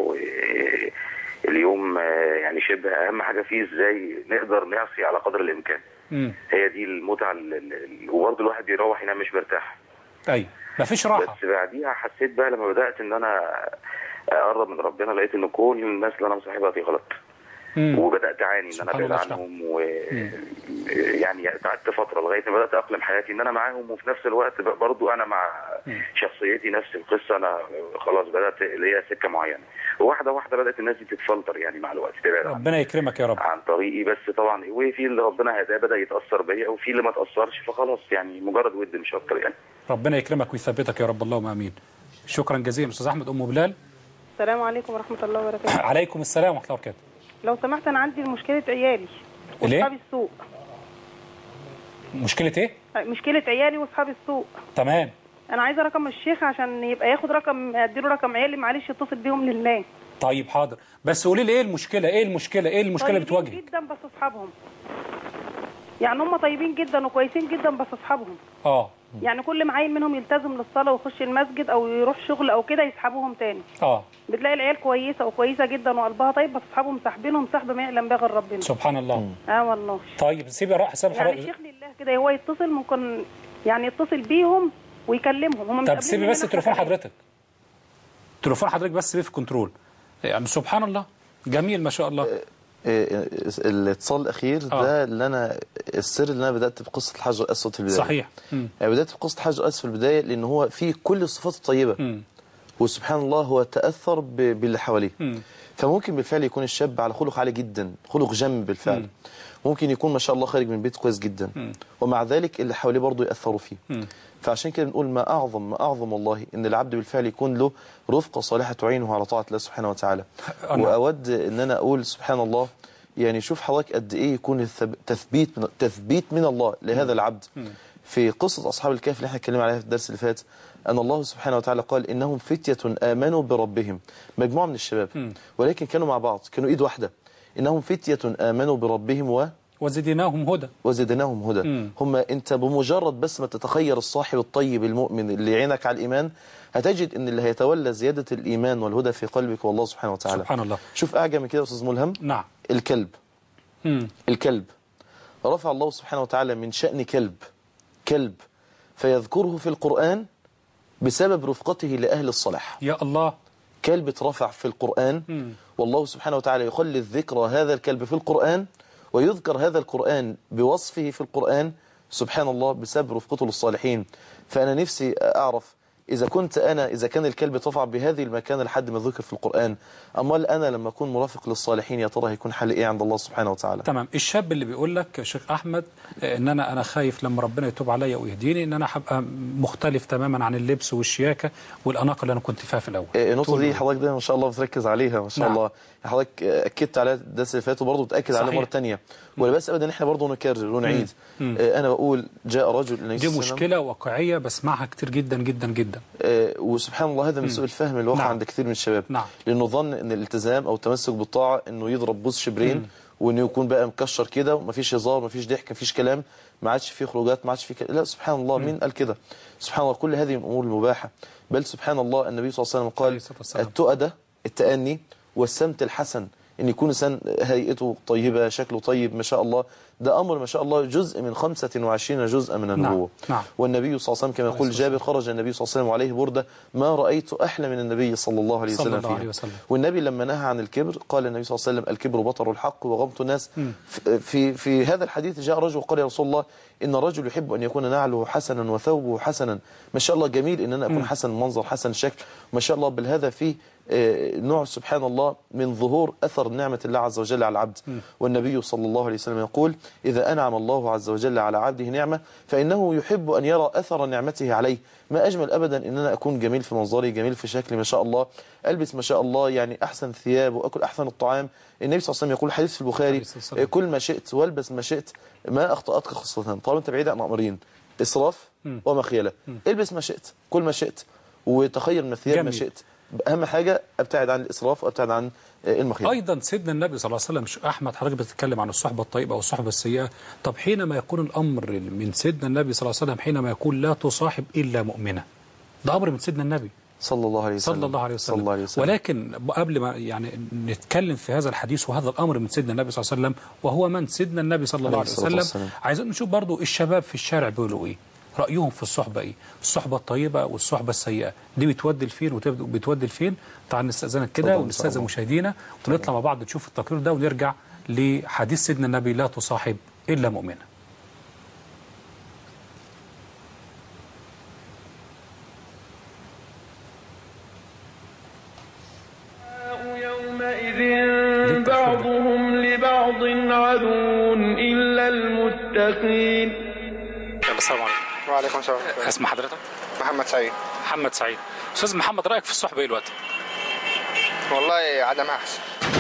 واليوم يعني شبه اهم حاجه فيه ازاي نقدر نعصي على قدر الامكان امم هي دي المتعه ال- ال- وبرضه الواحد بيروح ينام مش مرتاح ايوه مفيش راحه بس بعديها حسيت بقى لما بدات ان انا اقرب من ربنا لقيت ان كل الناس اللي انا مصاحبها دي غلط مم. وبدات اعاني ان انا سبحان ابعد الله سبحان. عنهم و يعني قعدت فتره لغايه ما بدات اقلم حياتي ان انا معاهم وفي نفس الوقت ب- برضو انا مع شخصيتي نفس القصه انا خلاص بدات ليا سكه معينه وواحده واحده بدات الناس دي تتفلتر يعني مع الوقت تبعد عن, ربنا يكرمك يا رب عن طريقي بس طبعا وفي اللي ربنا هداه بدا يتاثر بيا وفي اللي ما تاثرش فخلاص يعني مجرد ود مش اكتر يعني ربنا يكرمك ويثبتك يا رب اللهم امين شكرا جزيلا استاذ احمد ام بلال السلام عليكم ورحمة الله وبركاته عليكم السلام ورحمه الله وبركاته لو سمحت أنا عندي مشكلة عيالي ليه؟ وأصحاب السوق مشكله ايه مشكلة عيالي وأصحاب السوق تمام أنا عايزة رقم الشيخ عشان يبقى ياخد رقم أديله رقم عيالي معلش يتصل بيهم لله طيب حاضر بس قولي لي ايه المشكله ايه المشكله ايه المشكله اللي طيبين بتواجهك جدا بس أصحابهم يعني هم طيبين جدا وكويسين جدا بس أصحابهم اه يعني كل معين منهم يلتزم للصلاة ويخش المسجد أو يروح شغل أو كده يسحبوهم تاني اه بتلاقي العيال كويسة وكويسة جدا وقلبها طيب بس أصحابهم ساحبينهم سحب ما يعلم بها غير ربنا سبحان الله اه والله طيب سيبي راح حساب يعني حضرتك الشيخ لله كده هو يتصل ممكن يعني يتصل بيهم ويكلمهم هم طب سيبي بس تليفون حضرتك تليفون حضرتك بس سيبيه في كنترول يعني سبحان الله جميل ما شاء الله آه، الاتصال الاخير ده اللي انا السر اللي انا بدات بقصه الحجر الاسود في البدايه صحيح مم. يعني بدات بقصه الحجر الاسود في البدايه لان هو فيه كل الصفات الطيبه مم. وسبحان الله هو تاثر ب- باللي حواليه مم. فممكن بالفعل يكون الشاب على خلق عالي جدا خلق جم بالفعل مم. ممكن يكون ما شاء الله خارج من بيت كويس جدا مم. ومع ذلك اللي حواليه برضه ياثروا فيه مم. فعشان كده بنقول ما أعظم ما أعظم والله إن العبد بالفعل يكون له رفقة صالحة تعينه على طاعة الله سبحانه وتعالى أنا- وأود إن أنا أقول سبحان الله يعني شوف حضرتك قد إيه يكون الثب- تثبيت من تثبيت من الله لهذا العبد في قصة أصحاب الكهف اللي احنا اتكلمنا عليها في الدرس اللي فات أن الله سبحانه وتعالى قال إنهم فتية آمنوا بربهم مجموعة من الشباب ولكن كانوا مع بعض كانوا إيد واحدة إنهم فتية آمنوا بربهم و وزدناهم هدى وزدناهم هدى مم. هم انت بمجرد بس ما تتخير الصاحب الطيب المؤمن اللي يعينك على الايمان هتجد ان اللي هيتولى زياده الايمان والهدى في قلبك والله سبحانه وتعالى سبحان الله شوف اعجب من كده يا استاذ ملهم نعم الكلب مم. الكلب رفع الله سبحانه وتعالى من شأن كلب كلب فيذكره في القرآن بسبب رفقته لأهل الصلاح يا الله كلب اترفع في القرآن مم. والله سبحانه وتعالى يخلي الذكر هذا الكلب في القرآن ويذكر هذا القرآن بوصفه في القرآن سبحان الله بسبب رفقته للصالحين فأنا نفسي أعرف إذا كنت أنا إذا كان الكلب اترفع بهذه المكان لحد ما ذكر في القرآن أمال أنا لما أكون مرافق للصالحين يا ترى هيكون حالي إيه عند الله سبحانه وتعالى تمام الشاب اللي بيقول لك يا شيخ احمد آه، ان انا انا خايف لما ربنا يتوب عليا ويهديني ان انا هبقى مختلف تماما عن اللبس والشياكه والاناقه اللي انا كنت فيها في الاول إيه، النقطة طول دي الوقت. حضرتك دايما ما شاء الله بتركز عليها ما شاء نعم. الله حضرتك أكدت عليها الدرس اللي فات وبرضه بتأكد عليها صحيح. مرة تانية ولا بس أبدا إحنا برضه نكرر ونعيد مم. إيه، أنا بقول جاء رجل النبي دي صلى الله عليه وسلم مشكله واقعيه بسمعها كتير جدا جدا جدا آه، وسبحان الله هذا من مم. سوء الفهم اللي وقع نعم. عند كثير من الشباب نعم. لانه ظن ان الالتزام او التمسك بالطاعه انه يضرب بوز شبرين مم. وانه يكون بقى مكشر كده ومفيش هزار مفيش ضحك مفيش كلام ما عادش فيه خروجات ما عادش فيه كلام. لا سبحان الله مين قال كده سبحان الله كل هذه من الامور المباحه بل سبحان الله النبي صلى الله عليه وسلم عليه قال الصلاة والسلام. التؤدة التأني والسمت الحسن ان يكون انسان هيئته طيبه شكله طيب ما شاء الله ده امر ما شاء الله جزء من 25 جزءا من النبوه نعم. والنبي صلى الله عليه وسلم كما يقول جابر خرج النبي صلى الله عليه وسلم عليه بردة ما رأيت أحلى من النبي صلى الله عليه صلى وسلم الله فيها عليه وسلم. والنبي لما نهى عن الكبر قال النبي صلى الله عليه وسلم الكبر بطر الحق وغمط الناس في, في, في هذا الحديث جاء رجل وقال يا رسول الله إن الرجل يحب أن يكون نعله حسنا وثوبه حسنا ما شاء الله جميل إن أنا أكون حسن المنظر حسن الشكل ما شاء الله بل هذا فيه آه، نوع سبحان الله من ظهور أثر نعمة الله عز وجل على العبد والنبي صلى الله عليه وسلم يقول إذا أنعم الله عز وجل على عبده نعمة فإنه يحب أن يرى أثر نعمته عليه ما أجمل أبدا أن أنا أكون جميل في منظري جميل في شكلي ما شاء الله ألبس ما شاء الله يعني أحسن ثياب وأكل أحسن الطعام النبي صلى الله عليه وسلم يقول حديث في البخاري عليه الصلاة والسلام. آه، كل ما شئت والبس ما شئت ما أخطأتك خصلتان طالما أنت بعيد عن أمرين إسراف ومخيلة البس ما شئت كل ما شئت وتخير من الثياب ما جميل. شئت أهم حاجة أبتعد عن الإسراف وأبتعد عن آه، المخيلة ايضا سيدنا النبي صلى الله عليه وسلم شيخ احمد حضرتك بتتكلم عن الصحبه الطيبه والصحبه السيئه طب حينما يكون الامر من سيدنا النبي صلى الله عليه وسلم حينما يقول لا تصاحب الا مؤمنه ده امر من سيدنا النبي صلى الله عليه وسلم صلى الله عليه وسلم, صلى الله عليه وسلم. ولكن قبل ما يعني نتكلم في هذا الحديث وهذا الامر من سيدنا النبي صلى الله عليه وسلم وهو من سيدنا النبي صلى الله عليه عليه الصلاة وسلم والسلام. عايزين نشوف برضو الشباب في الشارع بيقولوا ايه رايهم في الصحبه ايه الصحبه الطيبه والصحبه السيئه دي بتودي لفين وبتودي لفين تعال نستاذنك كده اتفضل، ونستاذن اتفضل. مشاهدينا ونطلع مع بعض نشوف التقرير ده ونرجع لحديث سيدنا النبي لا تصاحب الا مؤمنا يومئذ بعضهم لبعض عدو إلا المتقين السلام عليكم وعليكم السلام اسم حضرتك محمد سعيد محمد سعيد استاذ محمد رايك في الصحبه ايه دلوقتي والله عدم احسن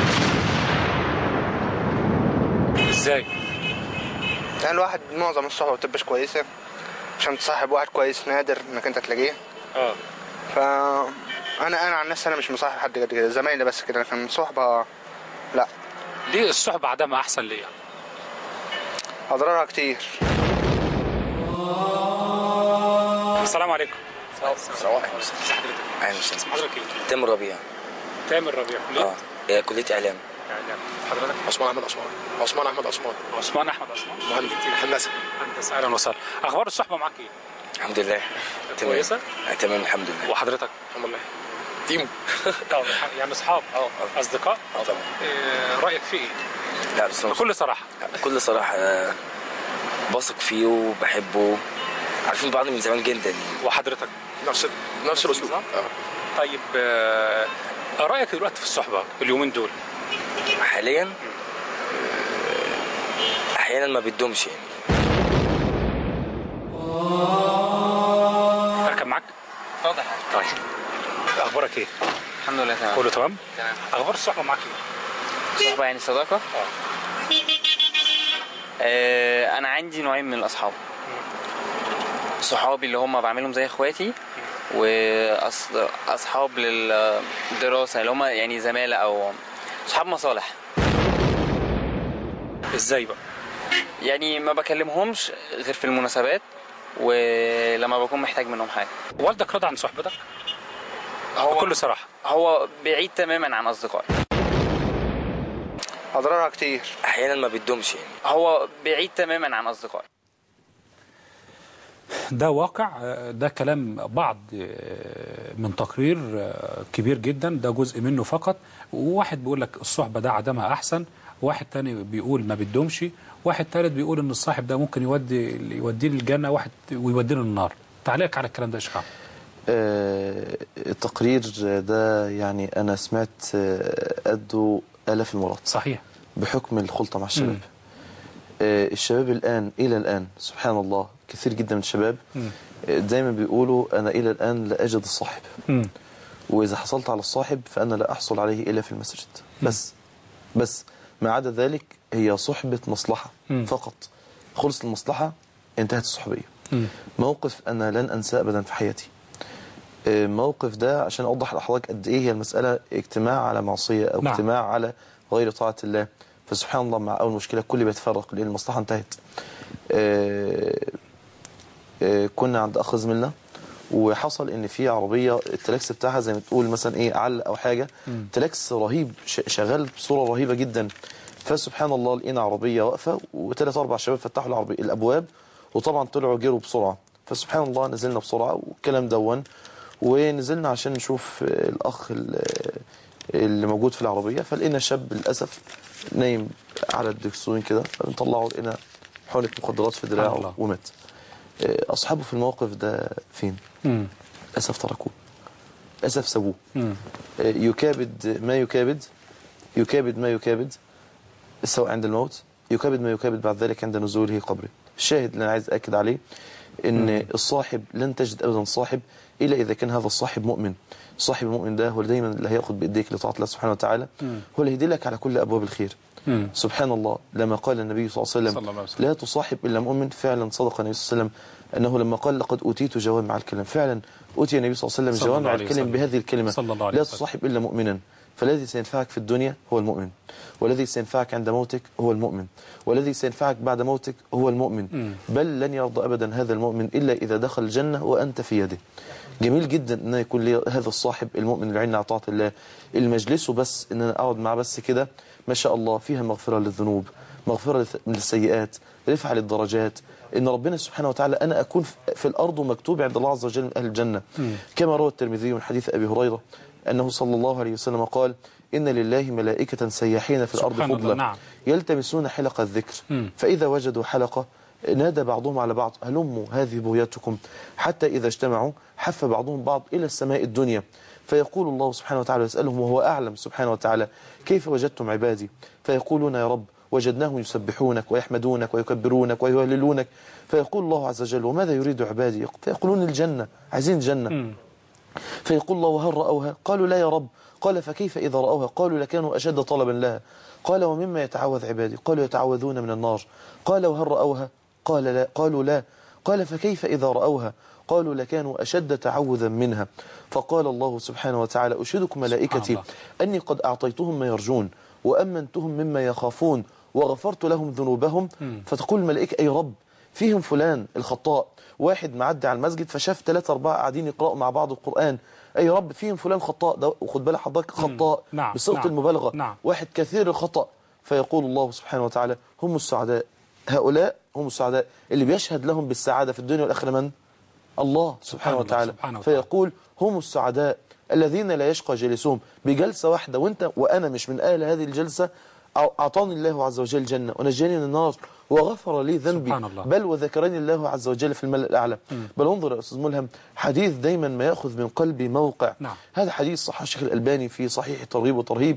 ازاي يعني الواحد معظم الصحبه ما بتبقاش كويسه عشان تصاحب واحد كويس نادر انك انت تلاقيه اه ف انا انا عن نفسي انا مش مصاحب حد قد كده زمايلي بس كده لكن صحبه لا ليه الصحبه عدمها احسن ليه يعني؟ اضرارها كتير السلام عليكم السلام عليكم حضرتك اهلا اسم وسهلا حضرتك ايه تامر ربيع تامر ربيع اه إيه، كليه اعلام اعلام حضرتك عثمان احمد عثمان عثمان احمد عثمان عثمان احمد عثمان مهندس هندسه هندسه اهلا وسهلا اخبار الصحبه معاك ايه الحمد لله تمام كويسه آه، تمام الحمد لله وحضرتك الحمد لله انتيمو يعني اصحاب اصدقاء اه طبعا آه، رايك في ايه لا بس أنا بكل صراحه بكل صراحه انا بثق فيه وبحبه عارفين بعض من زمان جدا وحضرتك نفس نفس الاسلوب اه طيب آه، رايك دلوقتي في الصحبه اليومين دول حاليا احيانا ما بتدومش يعني اركب معاك اتفضل طيب اخبارك ايه الحمد لله تمام كله تمام تمام اخبار الصحبه معاك ايه صحبة يعني صداقة؟ آه أنا عندي نوعين من الأصحاب صحابي اللي هم بعملهم زي إخواتي وأصحاب للدراسة اللي هم يعني زمالة أو صحاب مصالح ازاي بقى يعني ما بكلمهمش غير في المناسبات ولما بكون محتاج منهم حاجة والدك رضى عن صحبتك هو بكل صراحه هو بعيد تماما عن أصدقائي اضرارها كتير احيانا ما بتدومش يعني هو بعيد تماما عن أصدقائي ده واقع آه، ده كلام بعض آه، من تقرير آه، كبير جدا ده جزء منه فقط وواحد بيقول لك الصحبة ده عدمها أحسن واحد تاني بيقول ما بتدومش واحد تالت بيقول ان الصاحب ده ممكن يودي يوديه للجنة واحد ويوديه للنار تعليقك على الكلام ده يا شيخ عمرو. آه، التقرير ده يعني أنا سمعت آه، قده آلاف المرات صحيح بحكم الخلطة مع الشباب آه، الشباب الآن إلى الآن سبحان الله كثير جدا من الشباب مم. آه، دايما بيقولوا أنا إلى الآن لا أجد الصاحب مم. وإذا حصلت على الصاحب فأنا لا أحصل عليه إلا في المسجد بس بس ما عدا ذلك هي صحبة مصلحة مم. فقط خلص المصلحة انتهت الصحبية مم. موقف أنا لن أنساه أبدا في حياتي آه، موقف ده عشان أوضح لحضرتك قد إيه هي المسألة اجتماع على معصية أو نعم. اجتماع على غير طاعة الله فسبحان الله مع أول مشكلة الكل بيتفرق لأن المصلحة انتهت آه، آه، كنا عند أخ زميلنا وحصل ان في عربيه التلاكس بتاعها زي ما تقول مثلا ايه علق او حاجه مم. تلاكس رهيب ش- شغال بصوره رهيبه جدا فسبحان الله لقينا عربيه واقفه وثلاث اربع شباب فتحوا العربيه الابواب وطبعا طلعوا جروا بسرعه فسبحان الله نزلنا بسرعه والكلام دون ونزلنا عشان نشوف آه، الاخ ال- آه، اللي موجود في العربيه فلقينا شاب للاسف نايم على الدكسوين كده فبنطلعه لقينا حقنه مخدرات في سبحان الله. دراعه ومات آه، اصحابه في الموقف ده فين مم. للاسف تركوه للاسف سابوه مم. آه، يكابد ما يكابد يكابد ما يكابد سواء عند الموت يكابد ما يكابد بعد ذلك عند نزوله قبره الشاهد اللي انا عايز اكد عليه ان الصاحب لن تجد ابدا صاحب الا اذا كان هذا الصاحب مؤمن الصاحب المؤمن ده هو اللي دايما اللي هياخد بايديك لطاعه الله سبحانه وتعالى مم. هو اللي يدلك على كل ابواب الخير مم. سبحان الله لما قال النبي صلى الله عليه صلى الله وسلم عليه وسلم. لا تصاحب الا مؤمن فعلا صدق النبي صلى الله عليه وسلم انه لما قال لقد اوتيت جوامع الكلم فعلا اوتي النبي صلى الله عليه صلى وسلم الله جوامع عليه الكلم وسلم. بهذه الكلمه صلى الله عليه لا وسلم. تصاحب الا مؤمنا فالذي سينفعك في الدنيا هو المؤمن والذي سينفعك عند موتك هو المؤمن والذي سينفعك بعد موتك هو المؤمن مم. بل لن يرضى ابدا هذا المؤمن الا اذا دخل الجنه وانت في يده جميل جدا ان يكون لي هذا الصاحب المؤمن اللي عيننا على طاعه الله اللي مجلسه بس ان انا اقعد معاه بس كده ما شاء الله فيها مغفره للذنوب مغفره للث- من السيئات رفعه للدرجات ان ربنا سبحانه وتعالى انا اكون في- في الارض ومكتوب عند الله عز وجل من اهل الجنه مم. كما روى الترمذي من حديث ابي هريره انه صلى الله عليه وسلم قال ان لله ملائكه سياحين في الارض سبحان الله، فضلا نعم. يلتمسون حلق الذكر مم. فإذا وجدوا حلقة نادى بعضهم على بعض هلموا هذه بغيتكم حتى إذا اجتمعوا حف بعضهم بعض إلى السماء الدنيا فيقول الله سبحانه وتعالى يسألهم وهو أعلم سبحانه وتعالى كيف وجدتم عبادي فيقولون يا رب وجدناهم يسبحونك ويحمدونك ويكبرونك ويهللونك فيقول الله عز وجل وماذا يريد عبادي فيقولون الجنة عايزين الجنة مم. فيقول الله وهل رأوها قالوا لا يا رب قال فكيف إذا رأوها قالوا لكانوا أشد طلبا لها قال ومما يتعوذ عبادي قالوا يتعوذون من النار قال وهل رأوها قال لا قالوا لا قال فكيف إذا رأوها قالوا لكانوا أشد تعوذا منها فقال الله سبحانه وتعالى أشهدكم ملائكتي الله. أني قد أعطيتهم ما يرجون وأمنتهم مما يخافون وغفرت لهم ذنوبهم مم. فتقول الملائكة أي رب فيهم فلان الخطاء واحد معدي على المسجد فشاف ثلاثة أربعة قاعدين يقرأوا مع بعض القرآن أي رب فيهم فلان خطاء ده وخد بالك حضرتك خطاء نعم، بصيغة نعم، المبالغة نعم. واحد كثير الخطأ فيقول الله سبحانه وتعالى هم السعداء هؤلاء هم السعداء اللي بيشهد لهم بالسعادة في الدنيا والآخرة من؟ الله سبحانه الله، وتعالى سبحانه وتعالى. فيقول هم السعداء الذين لا يشقى جالسهم بجلسة واحدة وانت وأنا مش من أهل هذه الجلسة أع- أعطاني الله عز وجل جنة ونجاني من النار وغفر لي ذنبي سبحان الله. بل وذكرني الله عز وجل في الملأ الأعلى بل انظر يا أستاذ ملهم حديث دايما ما يأخذ من قلبي موقع نعم. هذا حديث صح الشيخ الألباني في صحيح ترغيب وترهيب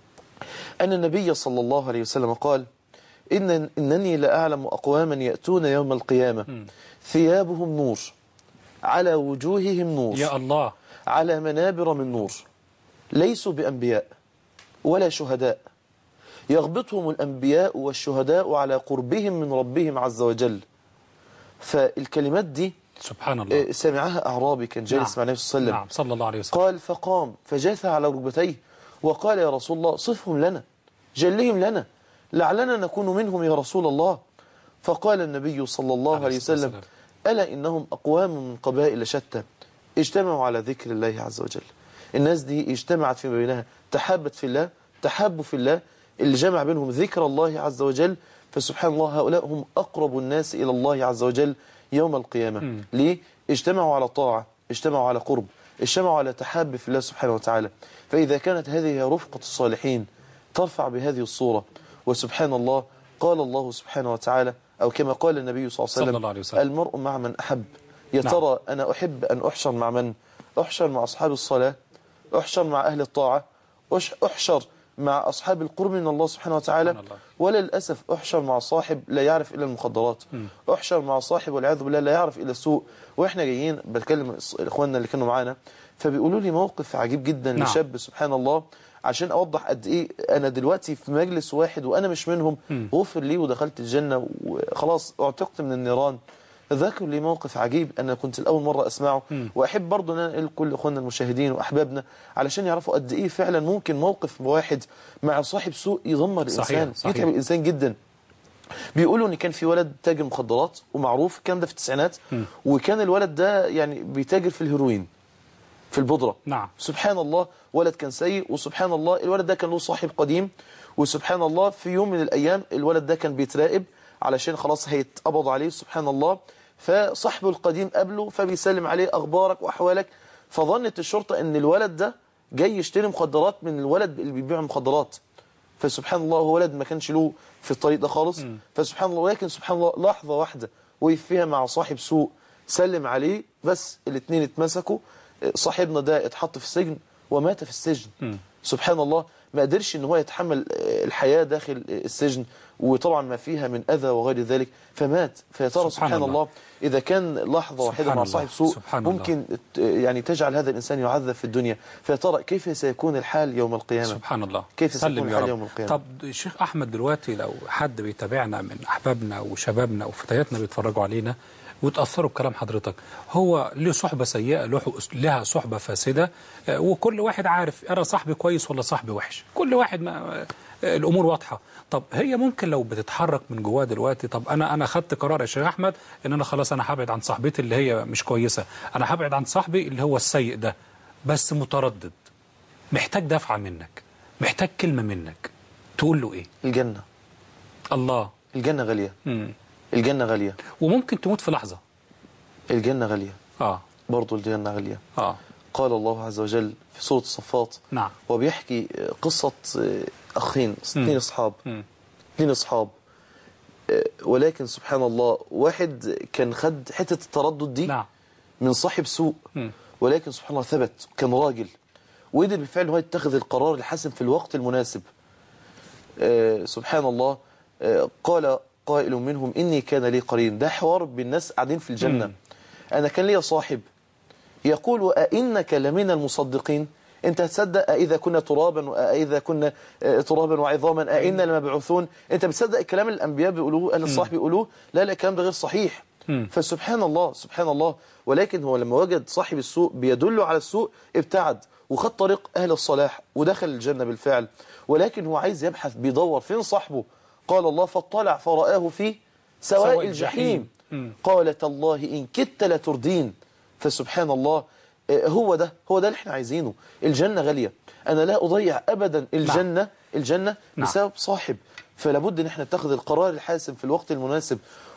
أن النبي صلى الله عليه وسلم قال إن إنني لأعلم أقواما يأتون يوم القيامة ثيابهم نور على وجوههم نور يا الله على منابر من نور ليسوا بأنبياء ولا شهداء يغبطهم الأنبياء والشهداء على قربهم من ربهم عز وجل فالكلمات دي سبحان الله آه، سمعها أعرابي كان جالس نعم. مع النبي صلى الله عليه وسلم نعم صلى الله عليه وسلم قال فقام فجاث على ركبتيه وقال يا رسول الله صفهم لنا جلهم لنا لعلنا نكون منهم يا رسول الله فقال النبي صلى الله عليه وسلم ألا إنهم أقوام من قبائل شتى اجتمعوا على ذكر الله عز وجل الناس دي اجتمعت فيما بينها تحابت في الله تحابوا في الله اللي جمع بينهم ذكر الله عز وجل فسبحان الله هؤلاء هم أقرب الناس إلى الله عز وجل يوم القيامة ليه؟ اجتمعوا على طاعة اجتمعوا على قرب اجتمعوا على تحاب في الله سبحانه وتعالى فإذا كانت هذه هي رفقة الصالحين ترفع بهذه الصورة وسبحان الله قال الله سبحانه وتعالى أو كما قال النبي صلى الله عليه وسلم, صلى الله عليه وسلم. المرء مع من أحب يا نعم. ترى أنا أحب أن أحشر مع من أحشر مع أصحاب الصلاة أحشر مع أهل الطاعة أش- أحشر مع أصحاب القرب من الله سبحانه وتعالى ولا للأسف أحشر مع صاحب لا يعرف إلا المخدرات أحشر مع صاحب والعياذ بالله لا يعرف إلا السوء وإحنا جايين بتكلم الص- إخواننا اللي كانوا معانا فبيقولوا لي موقف عجيب جدا نعم. لشاب سبحان الله عشان أوضح قد إيه أنا دلوقتي في مجلس واحد وأنا مش منهم غفر لي ودخلت الجنة وخلاص اعتقت من النيران ذكر لي موقف عجيب أنا كنت الأول مرة أسمعه وأحب برضه أن أنا أنقل كل أخواننا المشاهدين وأحبابنا علشان يعرفوا قد إيه فعلا ممكن موقف واحد مع صاحب سوء يدمر صحيح، الإنسان صحيح. يتعب الإنسان جدا بيقولوا ان كان في ولد تاجر مخدرات ومعروف الكلام ده في التسعينات وكان الولد ده يعني بيتاجر في الهيروين في البودرة نعم سبحان الله ولد كان سيء وسبحان الله الولد ده كان له صاحب قديم وسبحان الله في يوم من الأيام الولد ده كان بيتراقب علشان خلاص هيتقبض عليه سبحان الله فصاحبه القديم قابله فبيسلم عليه أخبارك وأحوالك فظنت الشرطة ان الولد ده جاي يشتري مخدرات من الولد اللي بيبيع مخدرات فسبحان الله هو ولد ما كانش له في الطريق ده خالص فسبحان الله ولكن سبحان الله لحظة واحدة وقف فيها مع صاحب سوء سلم عليه بس الاثنين اتمسكوا صاحبنا ده اتحط في السجن ومات في السجن سبحان الله ما قدرش ان هو يتحمل الحياة داخل السجن وطبعا ما فيها من أذى وغير ذلك فمات فيا ترى سبحان سبحان, الله. الله إذا كان لحظة واحدة سبحان مع الله. صاحب سوء سبحان الله. ممكن ت- يعني تجعل هذا الإنسان يعذب في الدنيا فيا ترى كيف سيكون الحال يوم القيامة سبحان الله كيف سيكون سلم يا الحال رب يوم القيامة طب الشيخ أحمد دلوقتي لو حد بيتابعنا من أحبابنا وشبابنا وفتياتنا بيتفرجوا علينا وتأثروا بكلام حضرتك هو له صحبة سيئة له لها صحبة فاسدة آه، وكل واحد عارف أنا صاحبي كويس ولا صاحبي وحش كل واحد ما آه، الأمور واضحة طب هي ممكن لو بتتحرك من جواه دلوقتي طب أنا أنا خدت قرار يا شيخ أحمد إن أنا خلاص أنا هبعد عن صاحبتي اللي هي مش كويسة أنا هبعد عن صاحبي اللي هو السيء ده بس متردد محتاج دفعة منك محتاج كلمة منك تقول له إيه الجنة الله الجنة غالية مم. الجنة غالية وممكن تموت في لحظة الجنة غالية آه برضو الجنة غالية آه قال الله عز وجل في سورة الصفات نعم وبيحكي قصة أخين اثنين أصحاب اثنين أصحاب ولكن سبحان الله واحد كان خد حتة التردد دي نعم. من صاحب سوء مم. ولكن سبحان الله ثبت كان راجل وقدر بالفعل هو يتخذ القرار الحاسم في الوقت المناسب آه، سبحان الله آه، قال قائل منهم إني كان لي قرين ده حوار بالناس قاعدين في الجنة مم. أنا كان لي صاحب يقول أئنك لمن المصدقين انت هتصدق أئذا كنا ترابا وأئذا كنا آه، ترابا وعظاما أئنا لمبعوثون انت بتصدق الكلام اللي الأنبياء بيقولوه أهل الصالح بيقولوه لا لا الكلام ده غير صحيح مم. فسبحان الله سبحان الله ولكن هو لما وجد صاحب السوء بيدله على السوء ابتعد وخد طريق أهل الصلاح ودخل الجنة بالفعل ولكن هو عايز يبحث بيدور فين صاحبه قال الله فاطلع فرآه في سواء, سواء الجحيم الجحيم. مم. قال تالله إن كدت لتردين فسبحان الله آه، هو ده هو ده اللي احنا عايزينه الجنة غالية أنا لا أضيع أبدا الجنة الجنة نعم. بسبب صاحب فلا بد ان احنا نتخذ القرار الحاسم في الوقت المناسب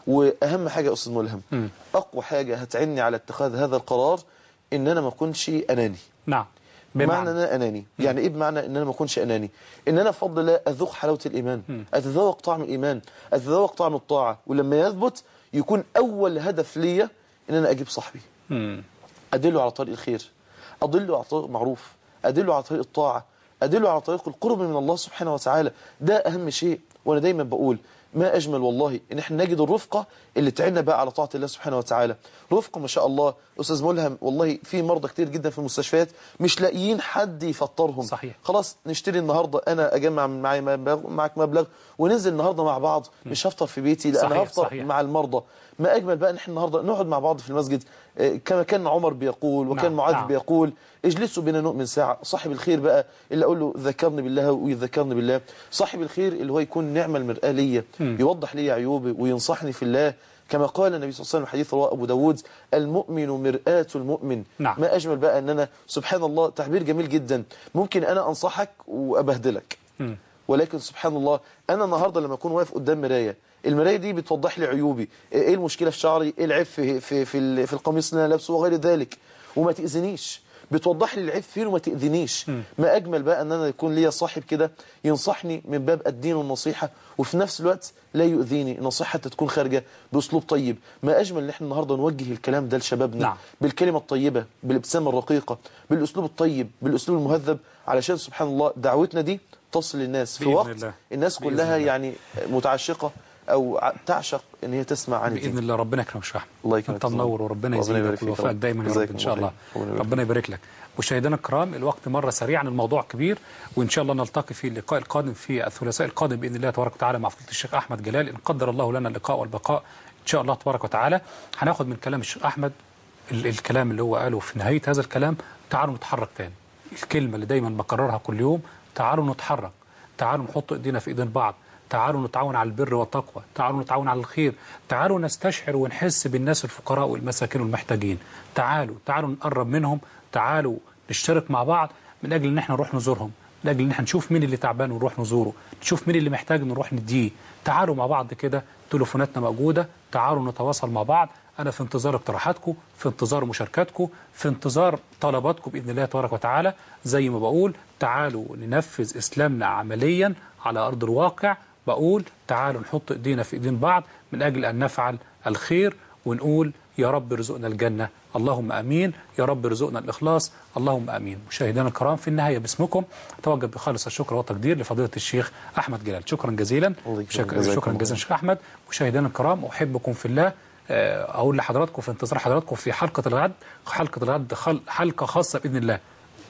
واهم حاجه يا استاذ ملهم اقوى حاجه هتعني على اتخاذ هذا القرار ان انا ما اكونش اناني نعم بمعنى ان انا اناني يعني ايه بمعنى ان انا ما اكونش اناني ان انا بفضل الله اذوق حلاوه الايمان اتذوق طعم الايمان اتذوق طعم الطاعه ولما يثبت يكون اول هدف ليا ان انا اجيب صاحبي مم. ادله على طريق الخير ادله على طريق المعروف ادله على طريق الطاعه ادله على طريق القرب من الله سبحانه وتعالى ده اهم شيء وانا دايما بقول ما اجمل والله ان احنا نجد الرفقه اللي تعيننا بقى على طاعه الله سبحانه وتعالى رفقه ما شاء الله استاذ ملهم والله في مرضى كتير جدا في المستشفيات مش لاقيين حد يفطرهم صحيح خلاص نشتري النهارده انا اجمع من معي مبلغ معك مبلغ وننزل النهارده مع بعض مش هفطر في بيتي لا انا صحيح، هفطر صحيح. مع المرضى ما اجمل بقى ان احنا النهارده نقعد مع بعض في المسجد آه، كما كان عمر بيقول وكان نعم، معاذ نعم. بيقول اجلسوا بنا نؤمن ساعه صاحب الخير بقى اللي اقول له ذكرني بالله ويذكرني بالله صاحب الخير اللي هو يكون نعمه المرآه ليا مم. يوضح لي عيوبي وينصحني في الله كما قال النبي صلى الله عليه وسلم حديث رواه ابو داود المؤمن مرآة المؤمن نعم. ما اجمل بقى ان انا سبحان الله تعبير جميل جدا ممكن انا انصحك وابهدلك مم. ولكن سبحان الله انا النهارده لما اكون واقف قدام مرايه المرايه دي بتوضح لي عيوبي ايه المشكله في شعري ايه العيب في في في, ال- في القميص اللي انا لابسه وغير ذلك وما تاذينيش بتوضح لي العيب فين وما تاذينيش ما اجمل بقى ان انا يكون ليا صاحب كده ينصحني من باب الدين والنصيحه وفي نفس الوقت لا يؤذيني النصيحه حتى تكون خارجه باسلوب طيب ما اجمل ان احنا النهارده نوجه الكلام ده لشبابنا نعم. بالكلمه الطيبه بالابتسامه الرقيقه بالاسلوب الطيب بالاسلوب المهذب علشان سبحان الله دعوتنا دي تصل للناس في بإذن وقت الله. الناس بإذن كلها الله. يعني متعشقه او ع- تعشق ان هي تسمع عن الدين باذن الله ربنا يكرمك يا احمد الله يكرمك انت يا منور رب. وربنا ربنا يبارك يزيدك فيك يا ويوفقك رب. دايما يا رب جزاكم ان شاء الله الله خير. ربنا يبارك ربنا يبارك لك مشاهدينا الكرام الوقت مر سريعا الموضوع كبير وان شاء الله نلتقي في اللقاء القادم في الثلاثاء القادم باذن الله تبارك وتعالى مع فضيله الشيخ احمد جلال ان قدر الله لنا اللقاء والبقاء ان شاء الله تبارك وتعالى هناخد من كلام الشيخ احمد ال- الكلام اللي هو قاله في نهايه هذا الكلام تعالوا نتحرك تاني الكلمه اللي دايما بكررها كل يوم تعالوا نتحرك تعالوا نحط ايدينا في ايدين بعض تعالوا نتعاون على البر والتقوى تعالوا نتعاون على الخير تعالوا نستشعر ونحس بالناس الفقراء والمساكين والمحتاجين تعالوا تعالوا نقرب منهم تعالوا نشترك مع بعض من اجل ان احنا نروح نزورهم من اجل ان احنا نشوف مين اللي تعبان ونروح نزوره نشوف مين اللي محتاج نروح نديه تعالوا مع بعض كده تليفوناتنا موجوده تعالوا نتواصل مع بعض انا في انتظار اقتراحاتكم في انتظار مشاركاتكم في انتظار طلباتكم باذن الله تبارك وتعالى زي ما بقول تعالوا ننفذ اسلامنا عمليا على ارض الواقع بقول تعالوا نحط ايدينا في ايدين بعض من اجل ان نفعل الخير ونقول يا رب ارزقنا الجنة اللهم أمين يا رب ارزقنا الإخلاص اللهم أمين مشاهدينا الكرام في النهاية باسمكم أتوجه بخالص الشكر والتقدير لفضيلة الشيخ أحمد جلال شكرا جزيلا شك... جزاكم شكرا الله. جزيلا شيخ أحمد مشاهدينا الكرام أحبكم في الله آه، أقول لحضراتكم في انتظار حضراتكم في حلقة الغد حلقة الغد خل... حلقة خاصة بإذن الله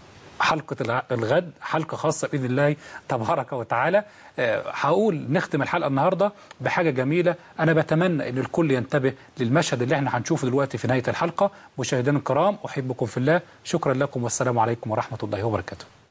حلقة الع- الغد حلقة خاصة بإذن الله تبارك وتعالى آه، هقول نختم الحلقة النهاردة بحاجة جميلة أنا بتمنى أن الكل ينتبه للمشهد اللي احنا هنشوفه دلوقتي في نهاية الحلقة مشاهدينا الكرام أحبكم في الله شكرا لكم والسلام عليكم ورحمة الله وبركاته